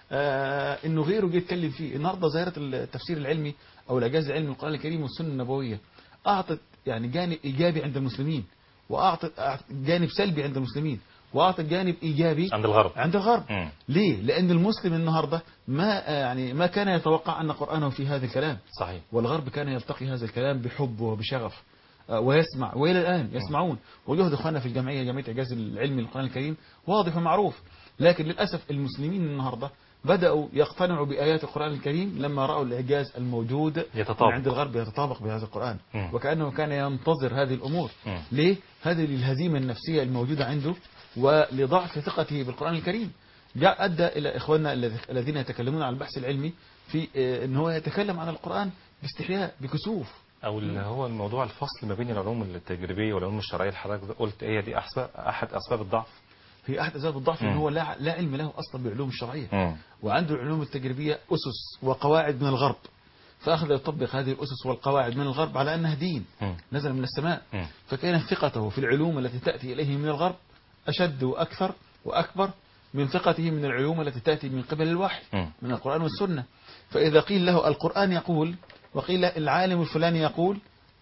آه انه غيره جه يتكلم فيه النهارده ظاهره التفسير العلمي او الاعجاز العلمي للقران الكريم والسنه النبويه اعطت يعني جانب ايجابي عند المسلمين واعطت أعطت جانب سلبي عند المسلمين واعطت جانب ايجابي عند الغرب عند الغرب مم. ليه لان المسلم النهارده ما آه، يعني ما كان يتوقع ان قرانه في هذا الكلام صحيح والغرب كان يلتقي هذا الكلام بحب وبشغف آه، ويسمع والى الان يسمعون وجهد اخواننا في الجمعيه جمعيه اعجاز العلمي للقران الكريم واضح ومعروف لكن للاسف المسلمين النهارده بداوا يقتنعوا بايات القران الكريم لما راوا الاعجاز الموجود يتطابق. من عند الغرب يتطابق بهذا القران مم. وكانه كان ينتظر هذه الامور مم. ليه هذه الهزيمه النفسيه الموجوده عنده ولضعف ثقته بالقران الكريم جاء ادى الى اخواننا الذ- الذين يتكلمون عن البحث العلمي في آه، ان هو يتكلم عن القران باستحياء بكسوف او اللي هو الموضوع الفصل ما بين العلوم التجريبيه والعلوم الشرعيه اللي حضرتك قلت هي دي أسباب احد اسباب الضعف هي احد اسباب الضعف ان مم. هو لا لا علم له اصلا بالعلوم الشرعيه مم. وعنده العلوم التجريبيه اسس وقواعد من الغرب فاخذ يطبق هذه الاسس والقواعد من الغرب على انها دين مم. نزل من السماء مم. فكانت ثقته في العلوم التي تاتي اليه من الغرب اشد واكثر واكبر من ثقته من العلوم التي تاتي من قبل الوحي مم. من القران والسنه فاذا قيل له القران يقول وقيل العالم الفلاني يقول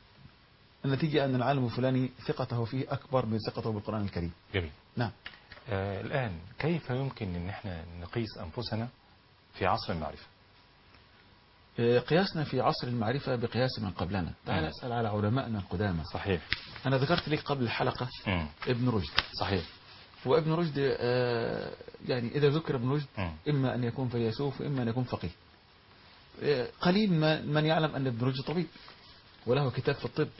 النتيجه ان العالم الفلاني ثقته فيه اكبر من ثقته بالقران الكريم جميل نعم آه الان كيف يمكن ان احنا نقيس انفسنا في عصر المعرفه قياسنا في عصر المعرفة بقياس من قبلنا تعال مم. أسأل على علمائنا القدامى صحيح أنا ذكرت لك قبل الحلقة مم. ابن رشد صحيح وابن رشد آه، يعني إذا ذكر ابن رشد مم. إما أن يكون فيلسوف وإما أن يكون فقيه آه، قليل ما من يعلم أن ابن رشد طبيب وله كتاب في الطب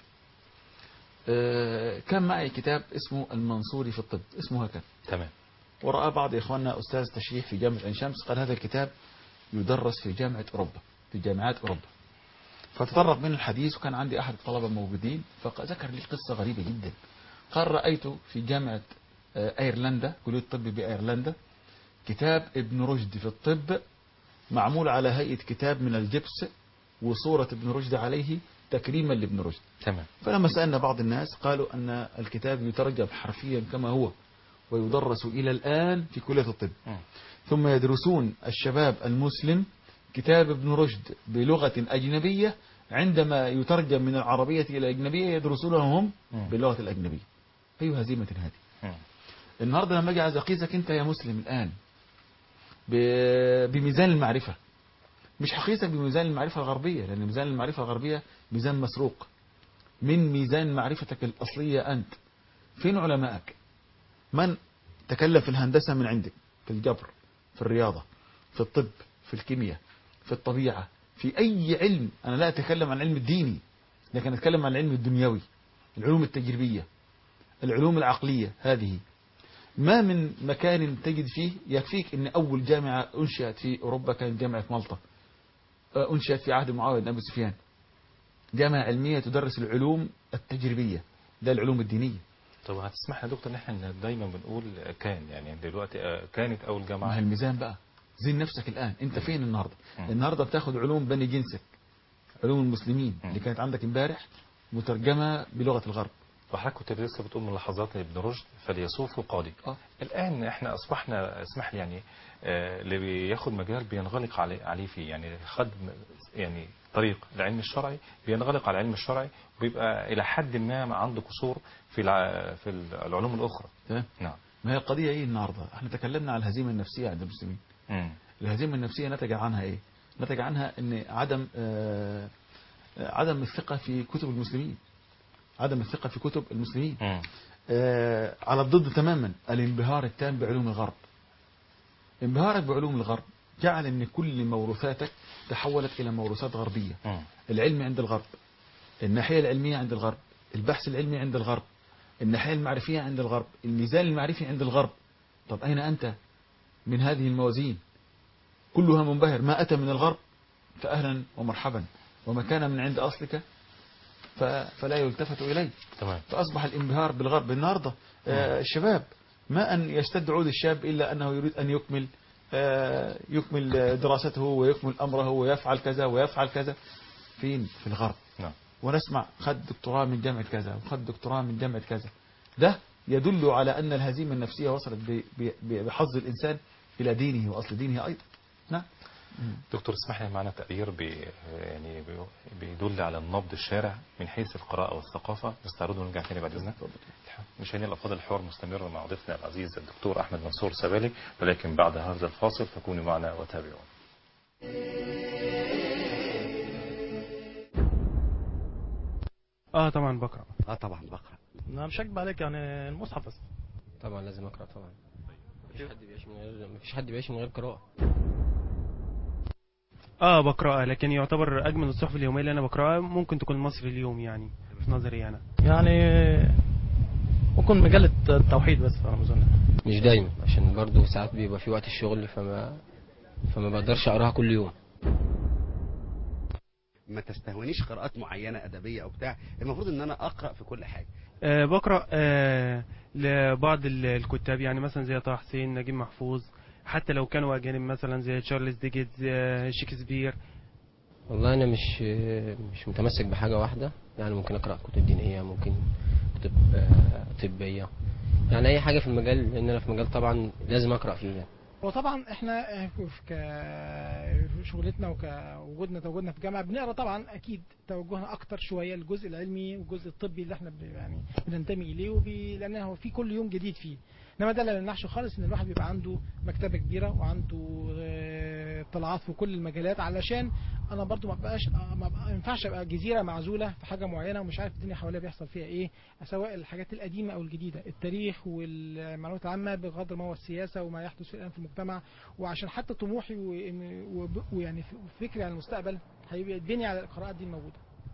آه، كان معي كتاب اسمه المنصوري في الطب اسمه هكذا تمام ورأى بعض إخواننا أستاذ تشريح في جامعة عين شمس قال هذا الكتاب يدرس في جامعة أوروبا في جامعات أوروبا فتطرق من الحديث وكان عندي أحد الطلبة موجودين فذكر لي قصة غريبة جدا قال رأيت في جامعة آه، أيرلندا كلية الطب بأيرلندا كتاب ابن رشد في الطب معمول على هيئة كتاب من الجبس وصورة ابن رشد عليه تكريما لابن رشد تمام فلما سألنا بعض الناس قالوا أن الكتاب يترجم حرفيا كما هو ويدرس إلى الآن في كلية الطب مم. ثم يدرسون الشباب المسلم كتاب ابن رشد بلغة أجنبية عندما يترجم من العربية إلى الأجنبية يدرسونه هم مم. باللغة الأجنبية أي هزيمة هذه مم. النهاردة لما أجي عايز أقيسك أنت يا مسلم الآن ب- بميزان المعرفة مش حقيقة بميزان المعرفة الغربية لأن ميزان المعرفة الغربية ميزان مسروق من ميزان معرفتك الأصلية أنت فين علمائك من تكلم في الهندسة من عندك في الجبر في الرياضة في الطب في الكيمياء في الطبيعة في أي علم أنا لا أتكلم عن العلم الديني لكن أتكلم عن العلم الدنيوي العلوم التجريبية العلوم العقلية هذه ما من مكان تجد فيه يكفيك أن أول جامعة أنشئت في أوروبا كانت جامعة مالطا آه، أنشئت في عهد معاوية بن أبي سفيان جامعة علمية تدرس العلوم التجريبية ده العلوم الدينية طب هتسمح يا دكتور ان احنا دايما بنقول كان يعني دلوقتي آه، كانت اول ما هي جامعه الميزان بقى زين نفسك الآن أنت فين النهاردة مم. النهاردة بتاخد علوم بني جنسك علوم المسلمين مم. اللي كانت عندك امبارح مترجمة بلغة الغرب وحضرتك كنت لسه بتقول ملاحظات ابن رشد فليسوف قاضي آه. الان احنا اصبحنا اسمح لي يعني آه، اللي بياخد مجال بينغلق عليه عليه فيه يعني خد م- يعني طريق العلم الشرعي بينغلق على العلم الشرعي وبيبقى الى حد ما عنده قصور في الع- في العلوم الاخرى تمام نعم ما هي القضية إيه النهاردة احنا تكلمنا على الهزيمة النفسية عند المسلمين مم. الهزيمة النفسية نتج عنها إيه نتج عنها أن عدم آه، آه، عدم الثقة في كتب المسلمين عدم الثقة في كتب المسلمين مم. آه، على الضد تماما الانبهار التام بعلوم الغرب انبهارك بعلوم الغرب جعل ان كل موروثاتك تحولت الى موروثات غربيه مم. العلم عند الغرب الناحيه العلميه عند الغرب البحث العلمي عند الغرب الناحيه المعرفيه عند الغرب الميزان المعرفي عند الغرب طب اين انت من هذه الموازين كلها منبهر ما اتى من الغرب فاهلا ومرحبا وما كان من عند اصلك ف- فلا يلتفت اليه تمام فأصبح الانبهار بالغرب النهاردة آه، الشباب ما أن يشتد عود الشاب إلا أنه يريد أن يكمل آه، يكمل آه، دراسته ويكمل أمره ويفعل كذا ويفعل كذا فين في الغرب نعم ونسمع خد دكتوراه من جامعة كذا وخد دكتوراه من جامعة كذا ده يدل على أن الهزيمة النفسية وصلت ب- ب- ب- بحظ الإنسان إلى دينه وأصل دينه أيضا نعم دكتور اسمح لي معنا تقرير بي يعني بي- بيدل على النبض الشارع من حيث القراءة والثقافة نستعرضه ونرجع تاني بعد إذنك مشاهدينا الأفاضل الحوار مستمر مع ضيفنا العزيز الدكتور أحمد منصور سبالي ولكن بعد هذا الفاصل فكونوا معنا وتابعونا اه طبعا بقرا اه طبعا بقرا انا مش هكدب عليك يعني المصحف بس طبعا لازم اقرا طبعا مفيش حد بيعيش من غير مفيش حد بيعيش من غير قراءه اه بقراها لكن يعتبر اجمل الصحف اليوميه اللي انا بقراها ممكن تكون مصر اليوم يعني في نظري انا يعني ممكن مجلة التوحيد بس على ما اظن مش دايما عشان برضو ساعات بيبقى في وقت الشغل فما فما بقدرش اقراها كل يوم ما تستهونيش قراءات معينه ادبيه او بتاع المفروض ان انا اقرا في كل حاجه آه بقرا آه لبعض ال- الكتاب يعني مثلا زي طه حسين نجيب محفوظ حتى لو كانوا اجانب مثلا زي تشارلز ديكنز آه شكسبير والله انا مش مش متمسك بحاجه واحده يعني ممكن اقرا كتب دينيه ممكن كتب آه، طبيه يعني اي حاجه في المجال لان انا في مجال طبعا لازم اقرا فيه يعني. وطبعا احنا في كشغلتنا وكوجودنا تواجدنا في جامعه بنقرا طبعا اكيد توجهنا اكتر شويه للجزء العلمي والجزء الطبي اللي احنا بن- يعني بننتمي اليه وبي... لان هو في كل يوم جديد فيه انما ده لا يمنعش خالص ان الواحد بيبقى عنده مكتبه كبيره وعنده آه، اطلاعات في كل المجالات علشان انا برضو ما بقاش ما بقى- ما ينفعش ابقى جزيره معزوله في حاجه معينه ومش عارف الدنيا حواليا بيحصل فيها ايه سواء الحاجات القديمه او الجديده التاريخ والمعلومات العامه بقدر ما هو السياسه وما يحدث الان في المجتمع وعشان حتى طموحي و- و- ويعني فكري عن المستقبل هيبقى يتبني على القراءات دي الموجوده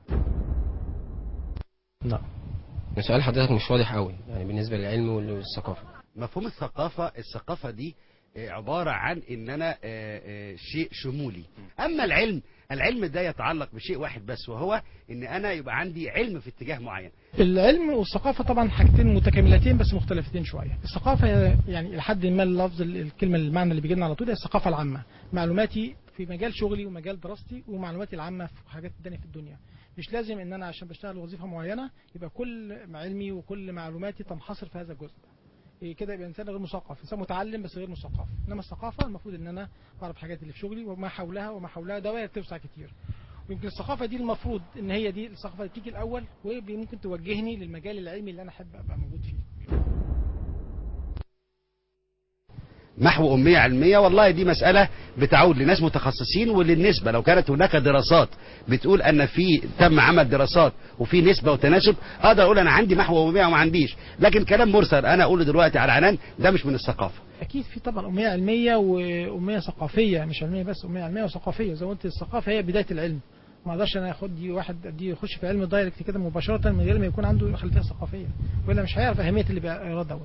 لا سؤال حضرتك مش واضح قوي يعني بالنسبه للعلم والثقافه مفهوم الثقافه الثقافه دي آه، عباره عن ان انا آه، آه، شيء شمولي اما العلم العلم ده يتعلق بشيء واحد بس وهو ان انا يبقى عندي علم في اتجاه معين العلم والثقافة طبعا حاجتين متكاملتين بس مختلفتين شوية الثقافة هي يعني لحد ما اللفظ الكلمة المعنى اللي بيجي لنا على طول هي الثقافة العامة معلوماتي في مجال شغلي ومجال دراستي ومعلوماتي العامة في حاجات تانية في الدنيا مش لازم ان انا عشان بشتغل وظيفة معينة يبقى كل علمي وكل معلوماتي تنحصر في هذا الجزء إيه كده يبقى انسان غير مثقف انسان متعلم بس غير مثقف انما الثقافه المفروض ان انا بعرف الحاجات اللي في شغلي وما حولها وما حولها دوائر توسع كتير ويمكن الثقافه دي المفروض ان هي دي الثقافه اللي تيجي الاول وممكن توجهني للمجال العلمي اللي انا احب ابقى موجود فيه محو أمية علمية والله دي مسألة بتعود لناس متخصصين وللنسبة لو كانت هناك دراسات بتقول أن في تم عمل دراسات وفي نسبة وتناسب أقدر أقول أنا عندي محو أمية وما عنديش لكن كلام مرسل أنا أقوله دلوقتي على عنان ده مش من الثقافة اكيد في طبعا اميه علميه واميه ثقافيه مش علميه بس اميه علميه وثقافيه زي ما قلت الثقافه هي بدايه العلم ما اقدرش انا اخد دي واحد اديه يخش في علم دايركت كده مباشره من غير ما يكون عنده خلفيه ثقافيه والا مش هيعرف اهميه اللي بيقراه دوت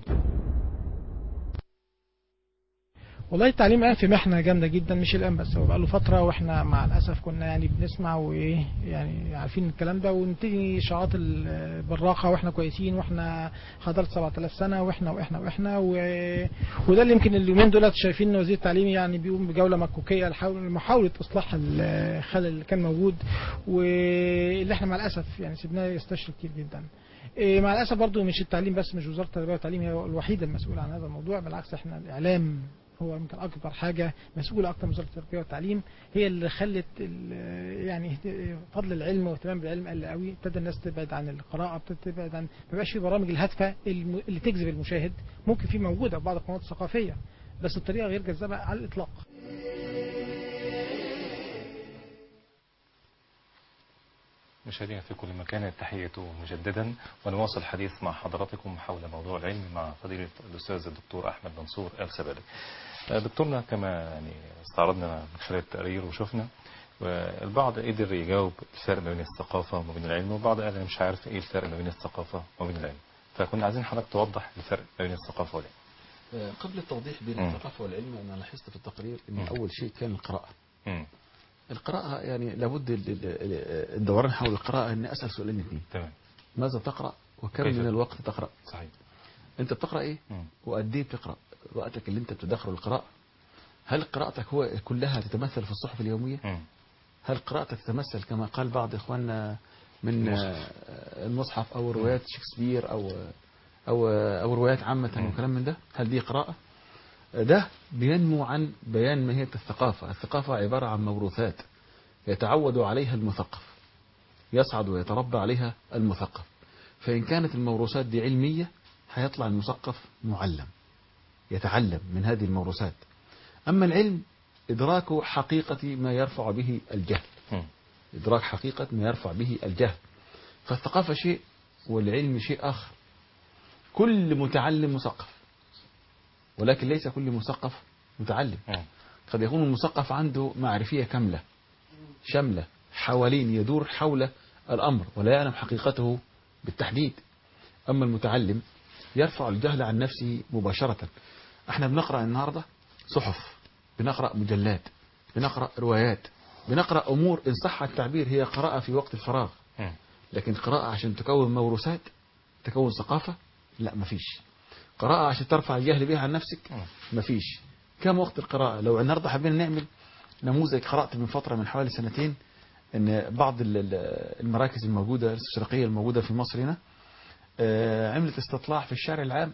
والله التعليم الان في محنه جامده جدا مش الان بس هو بقاله فتره واحنا مع الاسف كنا يعني بنسمع وايه يعني عارفين الكلام ده ونتيجي اشاعات ال- بالراقه واحنا كويسين واحنا حضرت 7000 سنه واحنا واحنا واحنا و... وده اللي يمكن اليومين دولت شايفين ان وزير التعليم يعني بيقوم بجوله مكوكيه لحاول- لمحاوله اصلاح الخلل اللي كان موجود واللي احنا مع الاسف يعني سيبناه يستشري كتير جدا إيه، مع الاسف برضو مش التعليم بس مش وزاره التربيه والتعليم هي الوحيده المسؤوله عن هذا الموضوع بالعكس احنا الاعلام هو يمكن اكبر حاجه مسؤوله اكتر من وزاره التربيه والتعليم هي اللي خلت ال- يعني فضل العلم واهتمام بالعلم قل قوي ابتدى الناس تبعد عن القراءه ابتدت تبعد عن ما بقاش في برامج الهادفه الم- اللي تجذب المشاهد ممكن في موجوده في بعض القنوات الثقافيه بس بطريقه غير جذابه على الاطلاق مشاهدينا في كل مكان التحية مجددا ونواصل الحديث مع حضراتكم حول موضوع العلم مع فضيلة الأستاذ الدكتور أحمد منصور آل سبالي آه، دكتورنا كما يعني استعرضنا من خلال التقرير وشفنا والبعض قدر يجاوب الفرق ما بين الثقافة وما بين العلم والبعض قال أنا مش عارف إيه الفرق ما بين الثقافة وما بين العلم فكنا عايزين حضرتك توضح الفرق ما بين الثقافة والعلم آه، قبل التوضيح بين مم. الثقافة والعلم أنا لاحظت في التقرير أن مم. أول شيء كان القراءة مم. القراءة يعني لابد ال- ال- ال- الدوران حول القراءة أن أسأل سؤالين اثنين تمام ماذا تقرأ وكم كيف؟ من الوقت تقرأ صحيح أنت بتقرأ إيه مم. وقد إيه بتقرأ وقتك اللي أنت بتدخره القراءة هل قراءتك هو كلها تتمثل في الصحف اليومية مم. هل قراءتك تتمثل كما قال بعض إخواننا من المصحف. آه، المصحف أو روايات شكسبير أو أو أو روايات عامة مم. وكلام من ده هل دي قراءة ده بينمو عن بيان ماهية الثقافة الثقافة عبارة عن موروثات يتعود عليها المثقف يصعد ويتربى عليها المثقف فإن كانت الموروثات دي علمية هيطلع المثقف معلم يتعلم من هذه الموروثات أما العلم إدراك حقيقة ما يرفع به الجهل مم. إدراك حقيقة ما يرفع به الجهل فالثقافة شيء والعلم شيء آخر كل متعلم مثقف ولكن ليس كل مثقف متعلم مم. قد يكون المثقف عنده معرفية كاملة شاملة حوالين يدور حول الأمر ولا يعلم حقيقته بالتحديد أما المتعلم يرفع الجهل عن نفسه مباشرة احنا بنقرأ النهاردة صحف بنقرأ مجلات بنقرأ روايات بنقرأ أمور إن صح التعبير هي قراءة في وقت الفراغ مم. لكن قراءة عشان تكون موروثات تكون ثقافة لا مفيش قراءة عشان ترفع الجهل بها عن نفسك مم. مفيش كم وقت القراءة لو النهاردة حبينا نعمل نموذج قرأت من فترة من حوالي سنتين ان بعض ال- ال- المراكز الموجودة الاستشراقية الموجودة في مصر هنا آه، عملت استطلاع في الشارع العام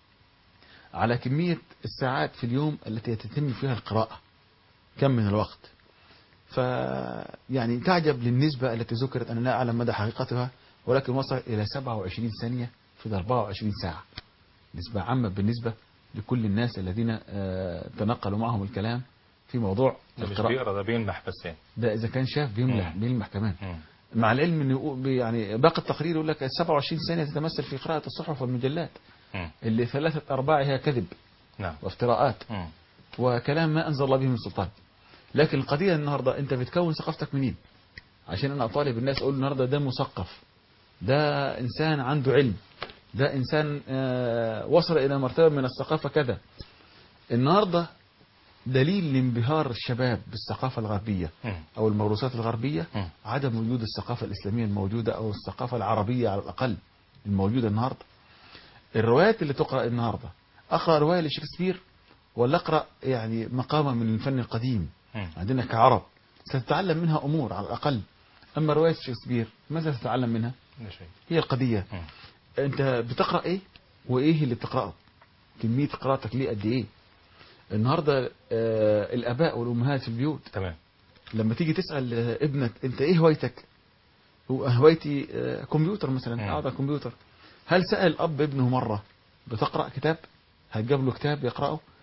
على كمية الساعات في اليوم التي تتم فيها القراءة كم من الوقت ف يعني تعجب للنسبة التي ذكرت أنا لا أعلم مدى حقيقتها ولكن وصل إلى 27 ثانية في 24 ساعة نسبة عامة بالنسبة لكل الناس الذين آه، تنقلوا معهم الكلام في موضوع ده مش القراءة بيقرا ده بيلمح بس يعني ده إذا كان شاف بيملح مم. بيلمح كمان مم. مع العلم انه يقول- يعني باقي التقرير يقول لك 27 ثانية تتمثل في قراءة الصحف والمجلات مم. اللي ثلاثة أرباعها كذب نعم وافتراءات مم. وكلام ما أنزل الله به من سلطان لكن القضية النهاردة أنت بتكون ثقافتك منين عشان أنا أطالب الناس أقول النهاردة ده مثقف ده إنسان عنده علم ده إنسان آه، وصل إلى مرتبة من الثقافة كذا النهاردة دليل لانبهار الشباب بالثقافة الغربية مم. أو الموروثات الغربية مم. عدم وجود الثقافة الإسلامية الموجودة أو الثقافة العربية على الأقل الموجودة النهاردة الروايات اللي تقرأ النهاردة أقرأ رواية لشكسبير ولا أقرأ يعني مقامة من الفن القديم مم. عندنا كعرب ستتعلم منها أمور على الأقل أما رواية شكسبير ماذا تتعلم منها ده شيء هي القضية مم. أنت بتقرأ إيه وإيه اللي بتقرأه كمية قراءتك ليه قد إيه النهاردة آه الآباء والأمهات في البيوت تمام لما تيجي تسأل آه، ابنك انت ايه هوايتك هو هوايتي آه، كمبيوتر مثلا مم. اقعد على الكمبيوتر هل سأل اب ابنه مرة بتقرأ كتاب هل جاب له كتاب يقرأه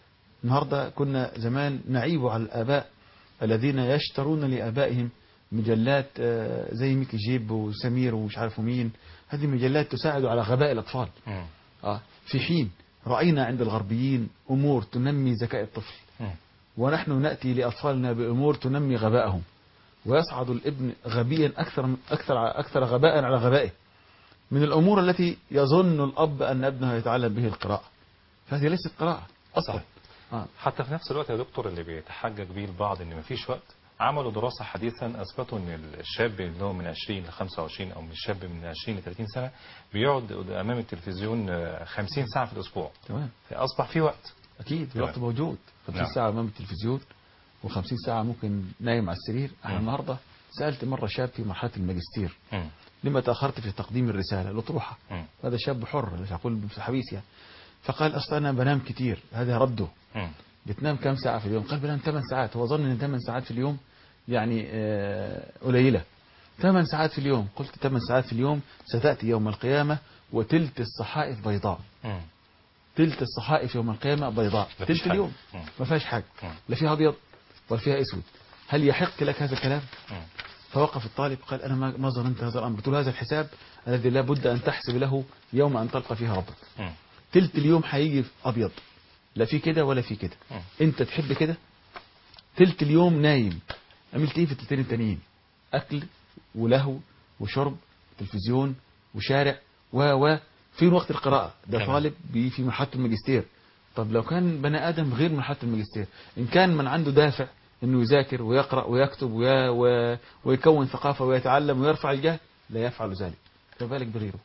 النهاردة كنا زمان نعيب على الآباء الذين يشترون لآبائهم مجلات آه، زي ميكي جيب وسمير ومش عارف مين هذه مجلات تساعد على غباء الأطفال مم. آه في حين رأينا عند الغربيين أمور تنمي ذكاء الطفل مم. ونحن نأتي لأطفالنا بأمور تنمي غباءهم ويصعد الابن غبيا أكثر أكثر أكثر غباء على غبائه من الأمور التي يظن الأب أن ابنه يتعلم به القراءة فهذه ليست قراءة أصلا صحيح. آه. حتى في نفس الوقت يا دكتور اللي بيتحجج بيه البعض ان مفيش وقت عملوا دراسة حديثا اثبتوا ان الشاب اللي هو من 20 ل 25 او من الشاب من 20 ل 30 سنة بيقعد امام التلفزيون آه، 50 ساعة في الاسبوع تمام اصبح في وقت أكيد تمام. الوقت موجود 50 نعم. ساعة أمام التلفزيون و50 ساعة ممكن نايم على السرير أنا مم. النهاردة سألت مرة شاب في مرحلة الماجستير مم. لما تأخرت في تقديم الرسالة الأطروحة مم. هذا شاب حر مش هقول حبيس يعني فقال أصلا أنا بنام كتير هذا رده مم. بتنام كم ساعة في اليوم قال بنام 8 ساعات هو ظن أن 8 ساعات في اليوم يعني آه، قليلة 8 ساعات في اليوم قلت 8 ساعات في اليوم ستأتي يوم القيامة وتلت الصحائف بيضاء مم. تلت الصحائف يوم القيامة بيضاء مفيش تلت حاجة. اليوم مم. ما فيهاش حاجة مم. لا فيها أبيض ولا فيها أسود هل يحق لك هذا الكلام مم. فوقف الطالب قال أنا ما ما ظننت هذا الأمر قلت له هذا الحساب الذي لا بد أن تحسب له يوم أن تلقى فيها ربك مم. تلت اليوم هيجي أبيض لا في كده ولا في كده مم. أنت تحب كده تلت اليوم نايم عملت إيه في التلتين التانيين أكل ولهو وشرب تلفزيون وشارع و و فين وقت القراءة ده تمام. طالب بي في مرحلة الماجستير طب لو كان بني آدم غير مرحلة الماجستير إن كان من عنده دافع إنه يذاكر ويقرأ ويكتب ويا و... ويكون ثقافة ويتعلم ويرفع الجهل لا يفعل ذلك فبالك بغيره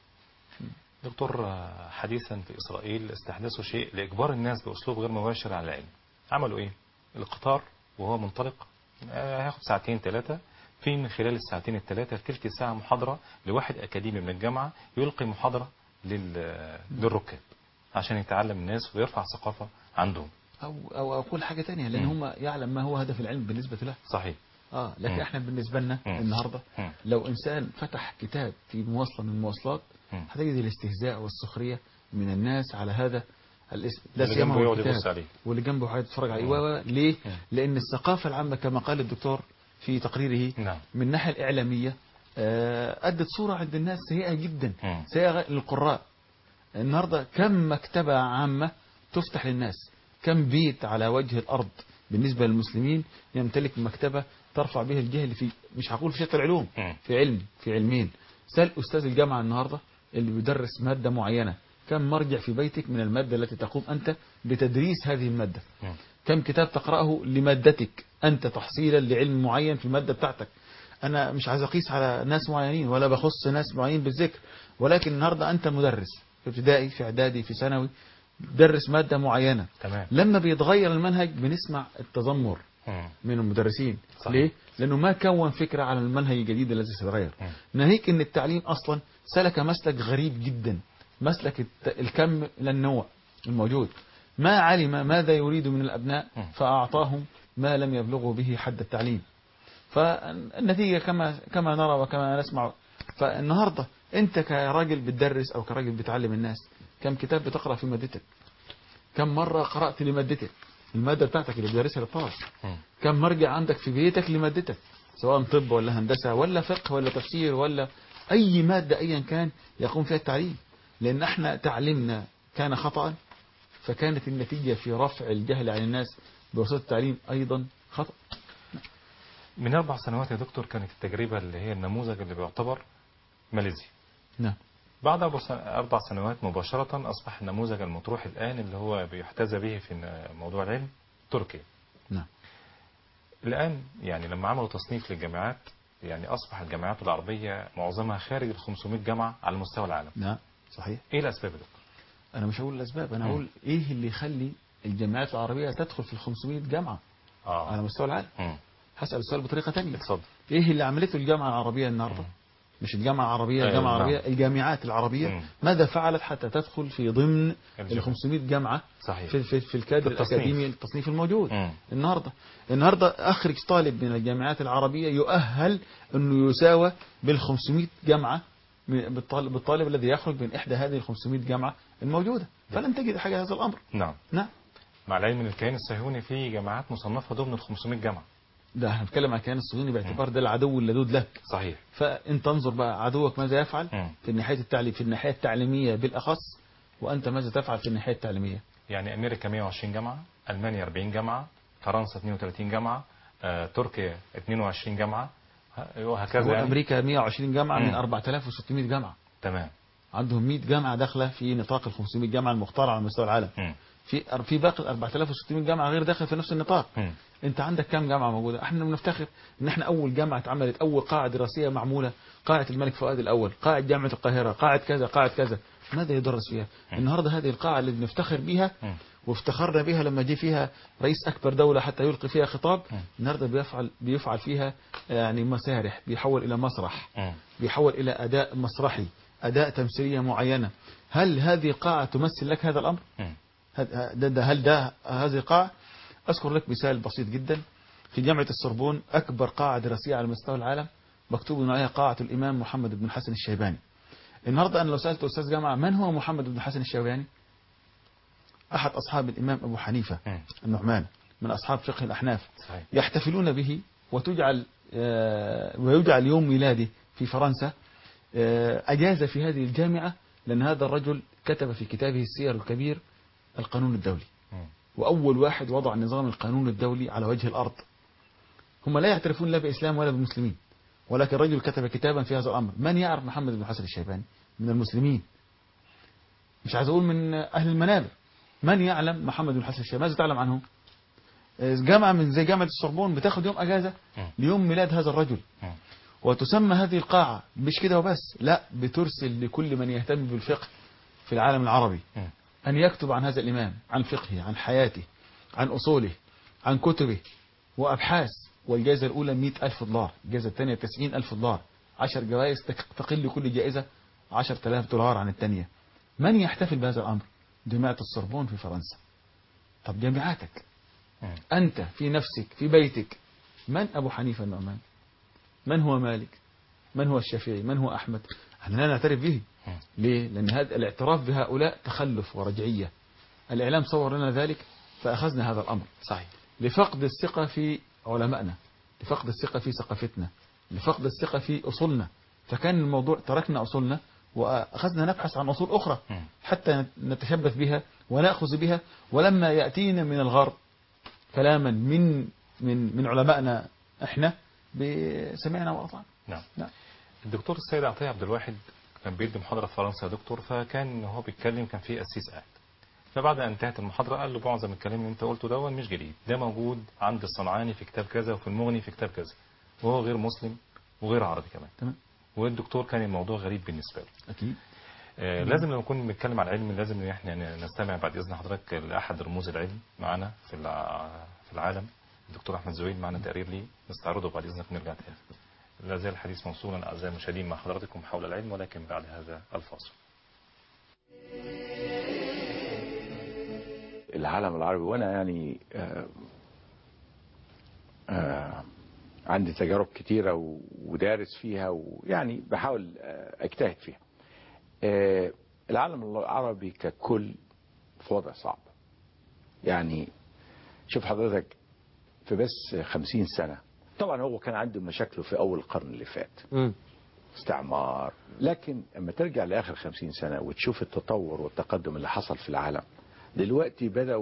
دكتور آه، حديثا في إسرائيل استحدثوا شيء لإجبار الناس بأسلوب غير مباشر على العلم عملوا إيه؟ القطار وهو منطلق آه، هياخد ساعتين ثلاثة في من خلال الساعتين الثلاثة تلت ساعة محاضرة لواحد أكاديمي من الجامعة يلقي محاضرة لل... للركاب عشان يتعلم الناس ويرفع ثقافة عندهم أو أو أقول حاجة تانية لأن مم. هم يعلم ما هو هدف العلم بالنسبة له صحيح اه لكن مم. احنا بالنسبة لنا مم. النهاردة مم. لو انسان فتح كتاب في مواصلة من المواصلات مم. هتجد الاستهزاء والسخرية من الناس على هذا الاسم لا اللي سيما جنبه هو يقعد يبص الكتاب عليه واللي جنبه هيقعد يتفرج عليه مم. و- و- ليه؟ مم. لأن الثقافة العامة كما قال الدكتور في تقريره نعم من الناحية الإعلامية آه، أدت صورة عند الناس سيئة جدا مم. سيئة للقراء النهاردة كم مكتبة عامة تفتح للناس كم بيت على وجه الأرض بالنسبة للمسلمين يمتلك مكتبة ترفع به الجهل في مش هقول في شتى العلوم مم. في علم في علمين سأل أستاذ الجامعة النهاردة اللي بيدرس مادة معينة كم مرجع في بيتك من المادة التي تقوم أنت بتدريس هذه المادة مم. كم كتاب تقرأه لمادتك أنت تحصيلا لعلم معين في المادة بتاعتك أنا مش عايز أقيس على ناس معينين ولا بخص ناس معينين بالذكر ولكن النهاردة أنت مدرس في ابتدائي في إعدادي في ثانوي درس مادة معينة تمام لما بيتغير المنهج بنسمع التذمر مم. من المدرسين صحيح. ليه؟ لأنه ما كون فكرة على المنهج الجديد الذي سيتغير مم. ناهيك أن التعليم أصلا سلك مسلك غريب جدا مسلك الت- الكم لا النوع الموجود ما علم ماذا يريد من الأبناء مم. فأعطاهم ما لم يبلغوا به حد التعليم فالنتيجة كما كما نرى وكما نسمع فالنهاردة أنت كراجل بتدرس أو كراجل بتعلم الناس كم كتاب بتقرأ في مادتك كم مرة قرأت لمادتك المادة بتاعتك اللي بتدرسها للطلبة مم. كم مرجع عندك في بيتك لمادتك سواء طب ولا هندسة ولا فقه ولا تفسير ولا أي مادة أيا كان يقوم فيها التعليم لأن احنا تعليمنا كان خطأ فكانت النتيجة في رفع الجهل عن الناس بواسطة التعليم أيضا خطأ من أربع سنوات يا دكتور كانت التجربة اللي هي النموذج اللي بيعتبر ماليزيا نعم بعد أربع سن- أربع سنوات مباشرة أصبح النموذج المطروح الآن اللي هو بيحتذى به في ن- موضوع العلم تركيا نعم الآن يعني لما عملوا تصنيف للجامعات يعني أصبح الجامعات العربية معظمها خارج ال 500 جامعة على مستوى العالم نعم صحيح إيه الأسباب يا دكتور؟ أنا مش هقول الأسباب أنا مم. هقول إيه اللي يخلي الجامعات العربية تدخل في ال 500 جامعة على آه مستوى العالم مم. هسأل السؤال بطريقة تانية اتفضل ايه اللي عملته الجامعة العربية النهاردة مم. مش الجامعة العربية أيوة، الجامعة نعم. العربية الجامعات العربية مم. ماذا فعلت حتى تدخل في ضمن ال الجامعة. 500 جامعة صحيح في في, في الكادر في التصنيف. الأكاديمي التصنيف الموجود مم. النهاردة النهاردة أخرج طالب من الجامعات العربية يؤهل أنه يساوى بال 500 جامعة من- بالطالب, بالطالب الذي يخرج من إحدى هذه ال 500 جامعة الموجودة فلن تجد حاجة هذا الأمر نعم نعم مع العلم ان الكيان الصهيوني فيه جامعات مصنفه ضمن ال 500 جامعه ده احنا بنتكلم عن الكيان الصهيوني باعتبار ده العدو اللدود لك صحيح فانت انظر بقى عدوك ماذا يفعل مم. في الناحيه التعليم في الناحيه التعليميه بالاخص وانت ماذا تفعل في الناحيه التعليميه يعني امريكا 120 جامعه المانيا 40 جامعه فرنسا 32 جامعه آه، تركيا 22 جامعه ه- وهكذا يعني امريكا 120 جامعه من مم. 4600 جامعه تمام عندهم 100 جامعه داخله في نطاق ال 500 جامعه المختاره على مستوى العالم مم. في في باقي ال 4600 جامعه غير داخله في نفس النطاق مم. انت عندك كام جامعه موجوده احنا بنفتخر ان احنا اول جامعه اتعملت اول قاعه دراسيه معموله قاعه الملك فؤاد الاول قاعه جامعه القاهره قاعه كذا قاعه كذا ماذا يدرس فيها النهارده هذه القاعه اللي بنفتخر بيها مم. وافتخرنا بها لما جه فيها رئيس اكبر دوله حتى يلقي فيها خطاب النهارده بيفعل بيفعل فيها يعني مسارح بيحول الى مسرح مم. بيحول الى اداء مسرحي اداء تمثيليه معينه هل هذه القاعه تمثل لك هذا الامر مم. هل ده ده هل ده هذه القاعة أذكر لك مثال بسيط جدا في جامعة السوربون أكبر قاعة دراسية على مستوى العالم مكتوب عليها قاعة الإمام محمد بن الحسن الشيباني النهاردة أنا لو سألت أستاذ جامعة من هو محمد بن الحسن الشيباني أحد أصحاب الإمام أبو حنيفة مم. النعمان من أصحاب فقه الأحناف صحيح يحتفلون به وتجعل آه، ويجعل يوم ميلاده في فرنسا آه، أجاز في هذه الجامعة لأن هذا الرجل كتب في كتابه السير الكبير القانون الدولي مم. وأول واحد وضع نظام القانون الدولي على وجه الأرض هم لا يعترفون لا بإسلام ولا بمسلمين ولكن رجل كتب كتابا في هذا الأمر من يعرف محمد بن حسن الشيباني من المسلمين مش عايز أقول من أهل المنابر من يعلم محمد بن حسن الشيباني ماذا تعلم عنه جامعة من زي جامعة السوربون بتاخد يوم أجازة مم. ليوم ميلاد هذا الرجل مم. وتسمى هذه القاعة مش كده وبس لا بترسل لكل من يهتم بالفقه في العالم العربي مم. أن يكتب عن هذا الإمام عن فقهه عن حياته عن أصوله عن كتبه وأبحاث والجائزة الأولى 100 ألف دولار الجائزة الثانية 90 ألف دولار 10 جوائز تك- تقل كل جائزة 10000 دولار عن الثانية من يحتفل بهذا الأمر جامعة السوربون في فرنسا طب جامعاتك مم. أنت في نفسك في بيتك من أبو حنيفة النعمان من هو مالك من هو الشافعي من هو أحمد احنا لا نعترف به مم. ليه لأن هذا الاعتراف بهؤلاء تخلف ورجعية الإعلام صور لنا ذلك فأخذنا هذا الأمر صحيح لفقد الثقة في علمائنا لفقد الثقة في ثقافتنا لفقد الثقة في أصولنا فكان الموضوع تركنا أصولنا وأخذنا نبحث عن أصول أخرى مم. حتى نتشبث بها ونأخذ بها ولما يأتينا من الغرب كلاما من من من علمائنا احنا سمعنا وأطعنا نعم نعم. الدكتور السيد عطية عبد الواحد كان بيدي محاضرة في فرنسا يا دكتور فكان هو بيتكلم كان في قسيس قاعد فبعد ان انتهت المحاضرة قال له معظم الكلام اللي انت قلته ده مش جديد ده موجود عند الصنعاني في كتاب كذا وفي المغني في كتاب كذا وهو غير مسلم وغير عربي كمان تمام والدكتور كان الموضوع غريب بالنسبة له أكيد آه، لازم لما نكون بنتكلم عن علم لازم ان احنا نستمع بعد اذن حضرتك لاحد رموز العلم معانا في الع- في العالم الدكتور احمد زويل معنا تقرير ليه نستعرضه بعد اذنك نرجع تاني لا زال الحديث موصولا اعزائي المشاهدين مع حضراتكم حول العلم ولكن بعد هذا الفاصل العالم العربي وانا يعني آه آه عندي تجارب كتيرة و- ودارس فيها ويعني بحاول آه اجتهد فيها آه العالم العربي ككل في وضع صعب يعني شوف حضرتك في بس خمسين سنة طبعا هو كان عنده مشاكله في اول القرن اللي فات استعمار لكن اما ترجع لاخر خمسين سنة وتشوف التطور والتقدم اللي حصل في العالم دلوقتي بدأوا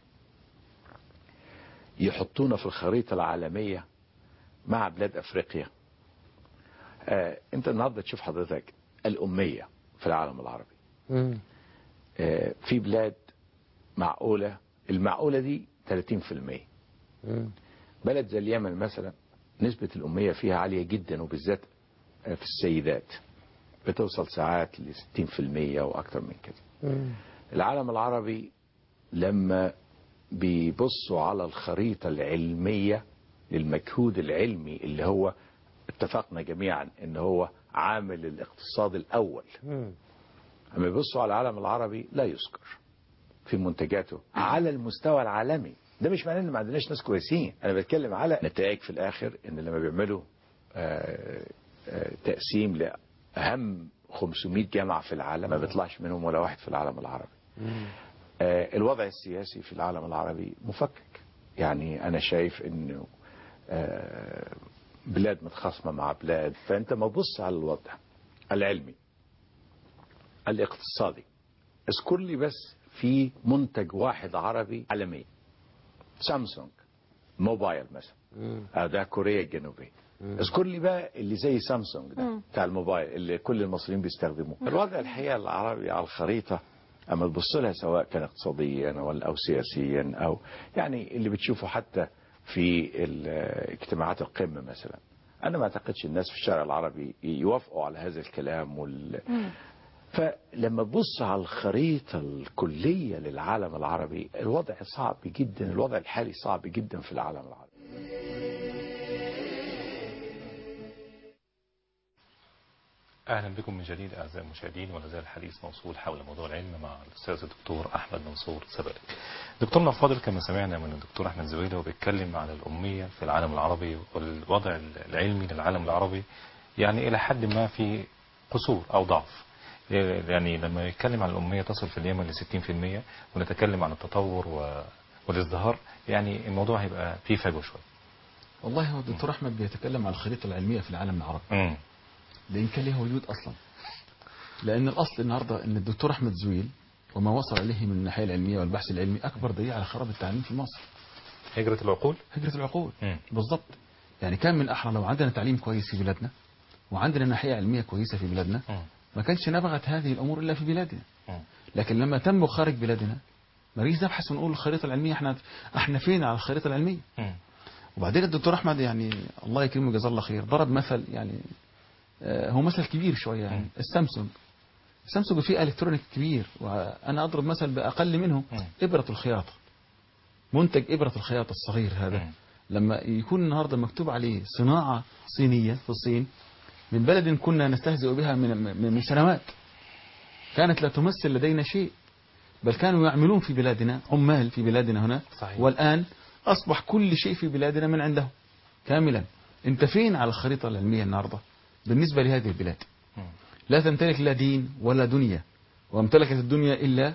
يحطونا في الخريطة العالمية مع بلاد أفريقيا آه انت النهاردة تشوف حضرتك الأمية في العالم العربي آه في بلاد معقولة المعقولة دي 30% بلد زي اليمن مثلا نسبة الأمية فيها عالية جدا وبالذات آه، في السيدات بتوصل ساعات ل 60% وأكثر من كده العالم العربي لما بيبصوا على الخريطة العلمية للمجهود العلمي اللي هو اتفقنا جميعا ان هو عامل الاقتصاد الاول اما يبصوا على العالم العربي لا يذكر في منتجاته على المستوى العالمي ده مش معناه ان ما عندناش ناس كويسين انا بتكلم على نتائج في الاخر ان لما بيعملوا آه، آه، تقسيم لاهم 500 جامعة في العالم ما بيطلعش منهم ولا واحد في العالم العربي آه، الوضع السياسي في العالم العربي مفكك يعني أنا شايف أنه آه، بلاد متخاصمة مع بلاد فأنت ما تبص على الوضع العلمي الاقتصادي اذكر لي بس في منتج واحد عربي عالمي سامسونج موبايل مثلا آه، ده كوريا الجنوبية اذكر لي بقى اللي زي سامسونج ده مم. بتاع الموبايل اللي كل المصريين بيستخدموه الوضع الحقيقة العربي على الخريطة اما تبص لها سواء كان اقتصاديا ولا او سياسيا او يعني اللي بتشوفه حتى في ال- اجتماعات القمة مثلا انا ما اعتقدش الناس في الشارع العربي يوافقوا على هذا الكلام وال... فلما تبص على الخريطة الكلية للعالم العربي الوضع صعب جدا الوضع الحالي صعب جدا في العالم العربي اهلا بكم من جديد اعزائي المشاهدين ولا زال الحديث موصول حول موضوع العلم مع الاستاذ الدكتور احمد منصور سبارك. دكتورنا الفاضل كما سمعنا من الدكتور احمد زويده وبيتكلم على الاميه في العالم العربي والوضع العلمي للعالم العربي يعني الى حد ما في قصور او ضعف. يعني لما يتكلم عن الاميه تصل في اليمن ل 60% ونتكلم عن التطور و... والازدهار يعني الموضوع هيبقى فيه فجوه شويه. والله هو الدكتور احمد بيتكلم عن الخريطه العلميه في العالم العربي امم لان كان لها وجود اصلا لان الاصل النهارده ان الدكتور احمد زويل وما وصل اليه من الناحيه العلميه والبحث العلمي اكبر دليل على خراب التعليم في مصر هجره العقول هجره العقول مم. بالضبط يعني كان من احرى لو عندنا تعليم كويس في بلادنا وعندنا ناحيه علميه كويسه في بلادنا مم. ما كانش نبغت هذه الامور الا في بلادنا مم. لكن لما تنبغ خارج بلادنا ما نيجي نبحث ونقول الخريطه العلميه احنا احنا فين على الخريطه العلميه مم. وبعدين الدكتور احمد يعني الله يكرمه جزاه الله خير ضرب مثل يعني آه، هو مثل كبير شويه يعني مم. السامسونج السامسونج فيه الكترونيك كبير وانا اضرب مثل باقل منه مم. ابره الخياطه منتج ابره الخياطه الصغير هذا مم. لما يكون النهارده مكتوب عليه صناعه صينيه في الصين من بلد كنا نستهزئ بها من من من سنوات كانت لا تمثل لدينا شيء بل كانوا يعملون في بلادنا عمال في بلادنا هنا صحيح. والآن أصبح كل شيء في بلادنا من عندهم كاملا أنت فين على الخريطة العلمية النهاردة بالنسبة لهذه البلاد مم. لا تمتلك لا دين ولا دنيا وامتلكت الدنيا إلا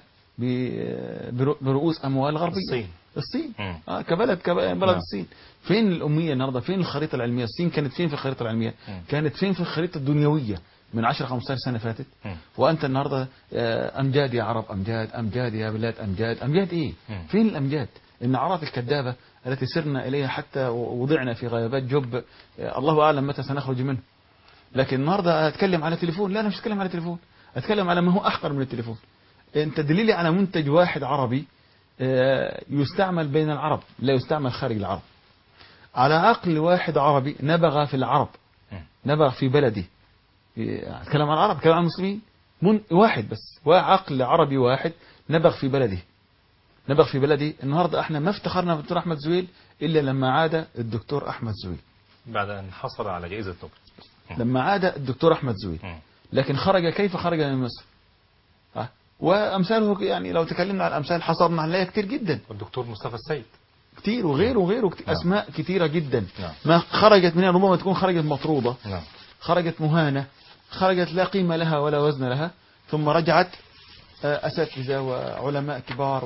ب- برو- برؤوس أموال غربية الصين. الصين مم. آه كبلد كبلد بلد نعم. الصين فين الأمية النهاردة فين الخريطة العلمية الصين كانت فين في الخريطة العلمية مم. كانت فين في الخريطة الدنيوية من 10 15 سنة فاتت مم. وأنت النهاردة آه، أمجاد يا عرب أمجاد أمجاد يا بلاد أمجاد أمجاد إيه مم. فين الأمجاد النعرات الكذابة التي سرنا إليها حتى وضعنا في غيابات جب آه، الله أعلم متى سنخرج منه لكن النهاردة أتكلم على تليفون لا أنا مش أتكلم على تليفون أتكلم على ما هو أحقر من التليفون أنت دليلي على منتج واحد عربي آه، يستعمل بين العرب لا يستعمل خارج العرب على عقل واحد عربي نبغ في العرب مم. نبغ في بلده إيه، اتكلم عن العرب اتكلم عن المسلمين من واحد بس وعقل عربي واحد نبغ في بلده نبغ في بلده النهارده احنا ما افتخرنا بالدكتور احمد زويل الا لما عاد الدكتور احمد زويل بعد ان حصل على جائزه نوبل لما عاد الدكتور احمد زويل مم. لكن خرج كيف خرج من مصر ها؟ وامثاله يعني لو تكلمنا عن الامثال حصرنا عليها كتير جدا والدكتور مصطفى السيد كتير وغيره وغيره كتير نعم. اسماء كتيره جدا نعم. ما خرجت منها ربما تكون خرجت مطروده نعم خرجت مهانة خرجت لا قيمة لها ولا وزن لها ثم رجعت آه، أساتذة وعلماء كبار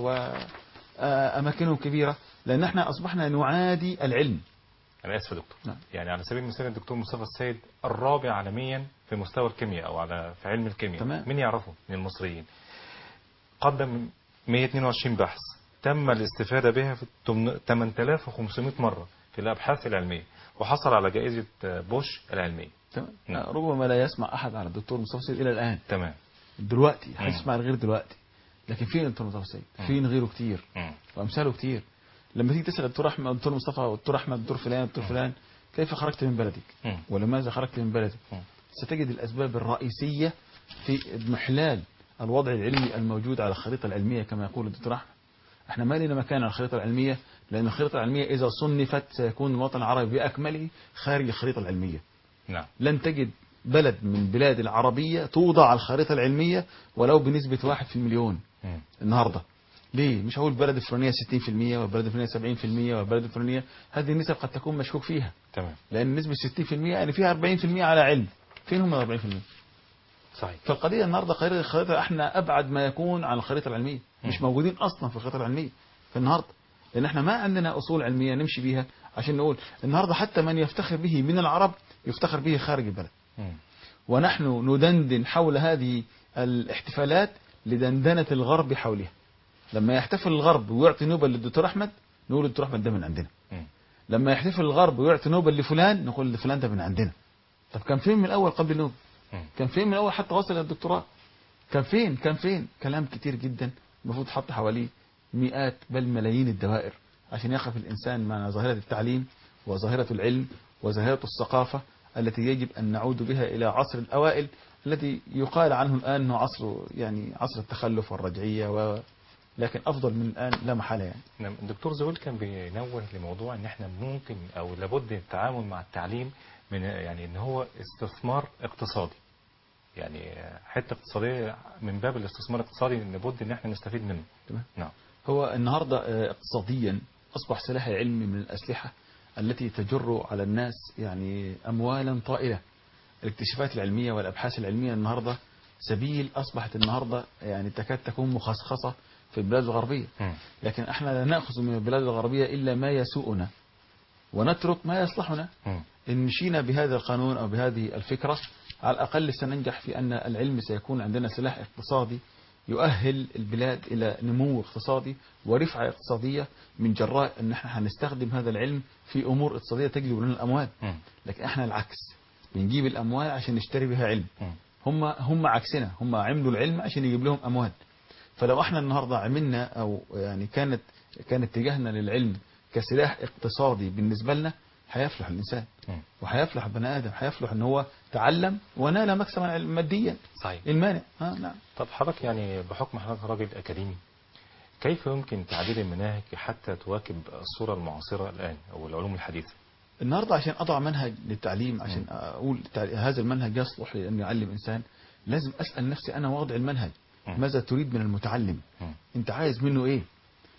وأماكنهم كبيرة لأن احنا أصبحنا نعادي العلم انا اسف يا دكتور نعم. يعني على سبيل المثال الدكتور مصطفى السيد الرابع عالميا في مستوى الكيمياء او على في علم الكيمياء تمام. مين يعرفه من المصريين قدم 122 بحث تم الاستفادة بها في 8500 مرة في الأبحاث العلمية وحصل على جائزة بوش العلمية تمام نعم. آه، ربما لا يسمع أحد على الدكتور مصطفى سيد إلى الآن تمام دلوقتي مم. هيسمع غير دلوقتي لكن فين الدكتور مصطفى سيد مم. فين غيره كتير مم. وأمثاله كتير لما تيجي تسأل الدكتور أحمد الدكتور مصطفى والدكتور أحمد الدكتور فلان الدكتور فلان كيف خرجت من بلدك مم. ولماذا خرجت من بلدك مم. ستجد الأسباب الرئيسية في اضمحلال الوضع العلمي الموجود على الخريطة العلمية كما يقول الدكتور أحمد احنا ما لنا مكان على الخريطة العلمية لأن الخريطة العلمية إذا صنفت سيكون الوطن العربي بأكمله خارج الخريطة العلمية نعم لن تجد بلد من بلاد العربية توضع على الخريطة العلمية ولو بنسبة واحد في المليون مم. النهاردة ليه مش هقول البلد الفلانية 60% والبلد الفلانية 70% والبلد الفلانية هذه النسب قد تكون مشكوك فيها تمام لأن نسبة 60% يعني فيها 40% على علم فين هم ال 40% صحيح فالقضية النهاردة خريطة الخريطة احنا أبعد ما يكون عن الخريطة العلمية مش موجودين اصلا في الخطط العلميه في النهارده لان احنا ما عندنا اصول علميه نمشي بيها عشان نقول النهارده حتى من يفتخر به من العرب يفتخر به خارج البلد مم. ونحن ندندن حول هذه الاحتفالات لدندنة الغرب حولها لما يحتفل الغرب ويعطي نوبل للدكتور أحمد نقول الدكتور أحمد ده من عندنا مم. لما يحتفل الغرب ويعطي نوبل لفلان نقول لفلان ده من عندنا طب كان فين من الأول قبل نوبل مم. كان فين من الأول حتى وصل للدكتوراه كان فين كان فين كلام كتير جدا المفروض تحط حواليه مئات بل ملايين الدوائر عشان يقف الإنسان مع ظاهرة التعليم وظاهرة العلم وظاهرة الثقافة التي يجب أن نعود بها إلى عصر الأوائل الذي يقال عنه الآن أنه عصر يعني عصر التخلف والرجعية و لكن أفضل من الآن لا محالة يعني نعم الدكتور زويل كان بينوه لموضوع ان احنا ممكن او لابد من التعامل مع التعليم من يعني ان هو استثمار اقتصادي يعني حته اقتصاديه من باب الاستثمار الاقتصادي لابد ان احنا نستفيد منه تمام. نعم هو النهاردة آه، اقتصاديا أصبح سلاح العلم من الأسلحة التي تجر على الناس يعني أموالا طائلة الاكتشافات العلمية والأبحاث العلمية النهاردة سبيل أصبحت النهاردة يعني تكاد تكون مخصصة في البلاد الغربية مم. لكن احنا لا نأخذ من البلاد الغربية إلا ما يسوءنا ونترك ما يصلحنا مم. إن مشينا بهذا القانون أو بهذه الفكرة على الأقل سننجح في أن العلم سيكون عندنا سلاح اقتصادي يؤهل البلاد إلى نمو اقتصادي ورفعة اقتصادية من جراء أن احنا هنستخدم هذا العلم في أمور اقتصادية تجلب لنا الأموال مم. لكن احنا العكس بنجيب الأموال عشان نشتري بها علم مم. هم هم عكسنا هم عملوا العلم عشان يجيب لهم أموال فلو احنا النهاردة عملنا أو يعني كانت كان اتجاهنا للعلم كسلاح اقتصادي بالنسبة لنا هيفلح الإنسان مم. وهيفلح البني آدم هيفلح أن هو تعلم ونال مكسبا ماديا صحيح المانع ها نعم طب حضرتك يعني بحكم حضرتك راجل أكاديمي كيف يمكن تعديل المناهج حتى تواكب الصورة المعاصرة الآن أو العلوم الحديثة النهاردة عشان أضع منهج للتعليم عشان أقول تع- هذا المنهج يصلح لأن يعلم إنسان لازم أسأل نفسي أنا واضع المنهج مم. ماذا تريد من المتعلم مم. أنت عايز منه إيه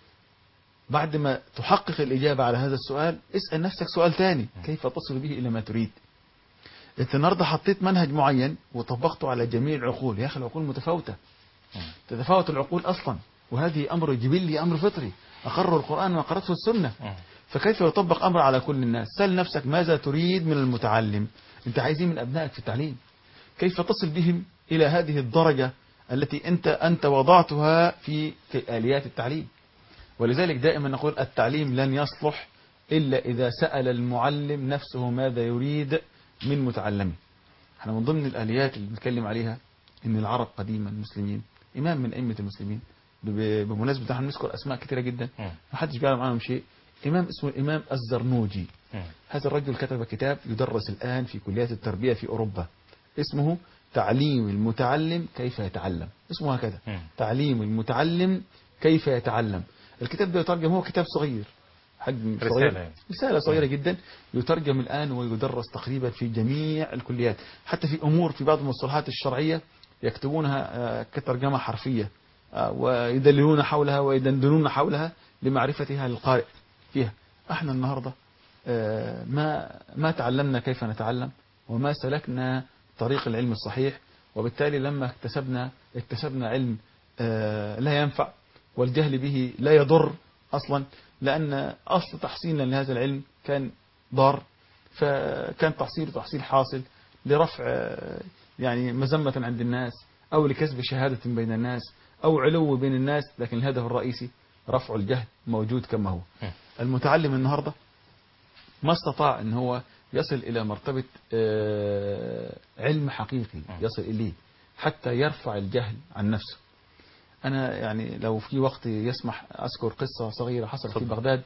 بعد ما تحقق الإجابة على هذا السؤال اسأل نفسك سؤال تاني كيف تصل به إلى ما تريد أنت النهاردة حطيت منهج معين وطبقته على جميع العقول يا أخي العقول متفاوتة مم. تتفاوت العقول أصلا وهذه أمر جبلي أمر فطري أقره القرآن وأقرته السنة مم. فكيف يطبق أمر على كل الناس سأل نفسك ماذا تريد من المتعلم أنت عايز إيه من أبنائك في التعليم كيف تصل بهم إلى هذه الدرجة التي أنت أنت وضعتها في في آليات التعليم ولذلك دائما نقول التعليم لن يصلح إلا إذا سأل المعلم نفسه ماذا يريد من متعلمه احنا من ضمن الآليات اللي بنتكلم عليها إن العرب قديما المسلمين إمام من أئمة المسلمين ب- بمناسبة احنا بنذكر أسماء كثيرة جدا مم. ما حدش بيعلم عنهم شيء إمام اسمه الإمام الزرنوجي مم. هذا الرجل كتب كتاب يدرس الآن في كليات التربية في أوروبا اسمه تعليم المتعلم كيف يتعلم اسمه هكذا مم. تعليم المتعلم كيف يتعلم الكتاب ده يترجم هو كتاب صغير حجم رسالة صغير يعني. رسالة صغيرة جدا يترجم الآن ويدرس تقريبا في جميع الكليات حتى في أمور في بعض المصطلحات الشرعية يكتبونها آه، كترجمة حرفية آه، ويدللون حولها ويدندنون حولها لمعرفتها للقارئ فيها احنا النهاردة آه، ما ما تعلمنا كيف نتعلم وما سلكنا طريق العلم الصحيح وبالتالي لما اكتسبنا اكتسبنا علم آه، لا ينفع والجهل به لا يضر أصلا لأن أصل تحصيلنا لهذا العلم كان ضار فكان تحصيل تحصيل حاصل لرفع آه، يعني مذمة عند الناس أو لكسب شهادة بين الناس أو علو بين الناس لكن الهدف الرئيسي رفع الجهل موجود كما هو م. المتعلم النهاردة ما استطاع أن هو يصل إلى مرتبة آه، علم حقيقي يصل إليه حتى يرفع الجهل عن نفسه أنا يعني لو في وقت يسمح أذكر قصة صغيرة حصلت في تفضل. بغداد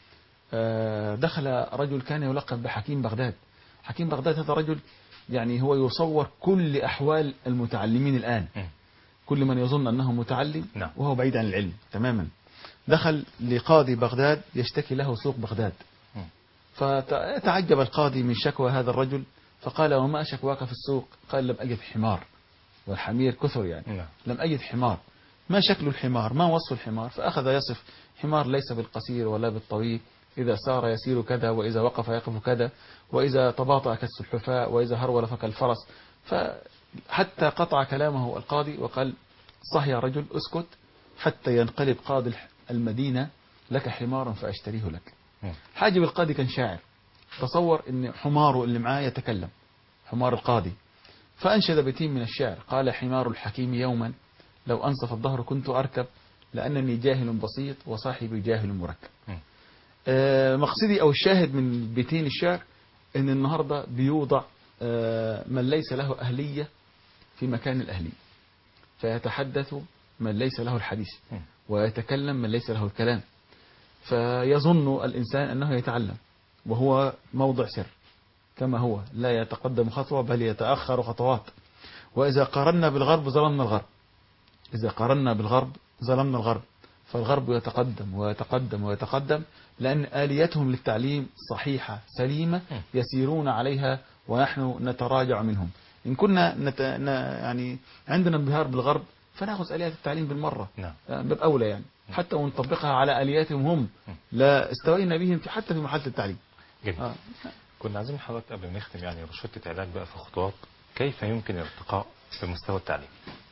آه، دخل رجل كان يلقب بحكيم بغداد حكيم بغداد هذا رجل يعني هو يصور كل أحوال المتعلمين الآن م. كل من يظن أنه متعلم نعم. وهو بعيد عن العلم تماما دخل لقاضي بغداد يشتكي له سوق بغداد م. فتعجب القاضي من شكوى هذا الرجل فقال وما شكواك في السوق قال لم أجد حمار والحمير كثر يعني نعم. لم أجد حمار ما شكل الحمار ما وصف الحمار فأخذ يصف حمار ليس بالقصير ولا بالطويل إذا سار يسير كذا وإذا وقف يقف كذا وإذا تباطأ كالسلحفاء وإذا هرول فكالفرس فحتى قطع كلامه القاضي وقال صح يا رجل اسكت حتى ينقلب قاضي المدينة لك حمارا فأشتريه لك مم. حاجب القاضي كان شاعر تصور ان حماره اللي معاه يتكلم حمار القاضي فأنشد بيتين من الشعر قال حمار الحكيم يوما لو أنصف الظهر كنت أركب لأنني جاهل بسيط وصاحبي جاهل مركب مم. آه، مقصدي أو الشاهد من بيتين الشعر أن النهاردة بيوضع آه، من ليس له أهلية في مكان الأهلية فيتحدث من ليس له الحديث مم. ويتكلم من ليس له الكلام فيظن الإنسان أنه يتعلم وهو موضع سر كما هو لا يتقدم خطوة بل يتأخر خطوات وإذا قارنا بالغرب ظلمنا الغرب إذا قارنا بالغرب ظلمنا الغرب فالغرب يتقدم ويتقدم ويتقدم لأن آليتهم للتعليم صحيحة سليمة يسيرون عليها ونحن نتراجع منهم إن كنا نت... ن... يعني عندنا انبهار بالغرب فنأخذ آليات التعليم بالمرة نعم آه، باب أولى يعني حتى ونطبقها على آلياتهم هم لا استوينا بهم في حتى في مرحلة التعليم جميل آه. كنا عايزين حضرتك قبل ما نختم يعني روشتة علاج بقى في خطوات كيف يمكن الارتقاء بمستوى التعليم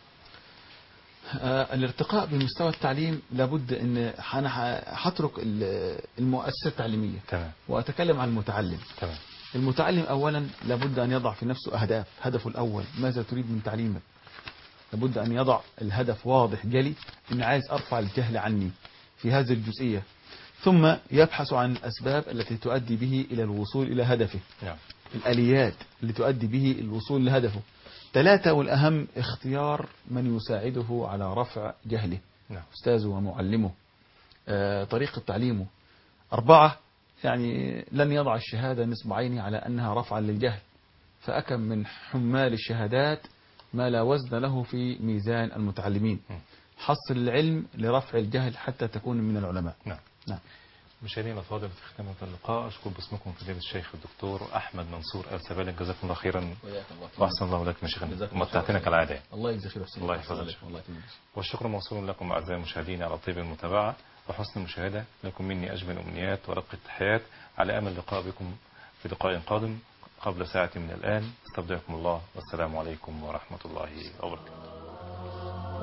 آه، الارتقاء بمستوى التعليم لابد ان انا ح- هترك ال- المؤسسه التعليميه تمام واتكلم عن المتعلم تمام المتعلم اولا لابد ان يضع في نفسه اهداف هدفه الاول ماذا تريد من تعليمك لابد ان يضع الهدف واضح جلي ان عايز ارفع الجهل عني في هذه الجزئيه ثم يبحث عن الاسباب التي تؤدي به الى الوصول الى هدفه نعم الآليات اللي تؤدي به الوصول لهدفه ثلاثة والأهم اختيار من يساعده على رفع جهله نعم أستاذه ومعلمه آه، طريقة تعليمه أربعة يعني لن يضع الشهادة نصب عينه على أنها رفعا للجهل فأكم من حمال الشهادات ما لا وزن له في ميزان المتعلمين حصل العلم لرفع الجهل حتى تكون من العلماء نعم نعم مشاهدينا الفاضل في ختام هذا اللقاء اشكر باسمكم فضيله الشيخ الدكتور احمد منصور ال سبالك جزاكم الله خيرا واحسن الله لكم يا شيخنا جزاكم الله ومتعتنا كالعاده الله يجزي خير ويحسن الله إليك. يحفظك. الله يتمم. والشكر موصول لكم اعزائي المشاهدين على طيب المتابعه وحسن المشاهده لكم مني اجمل الامنيات ورق التحيات على امل اللقاء بكم في لقاء قادم قبل ساعه من الان استودعكم الله والسلام عليكم ورحمه الله وبركاته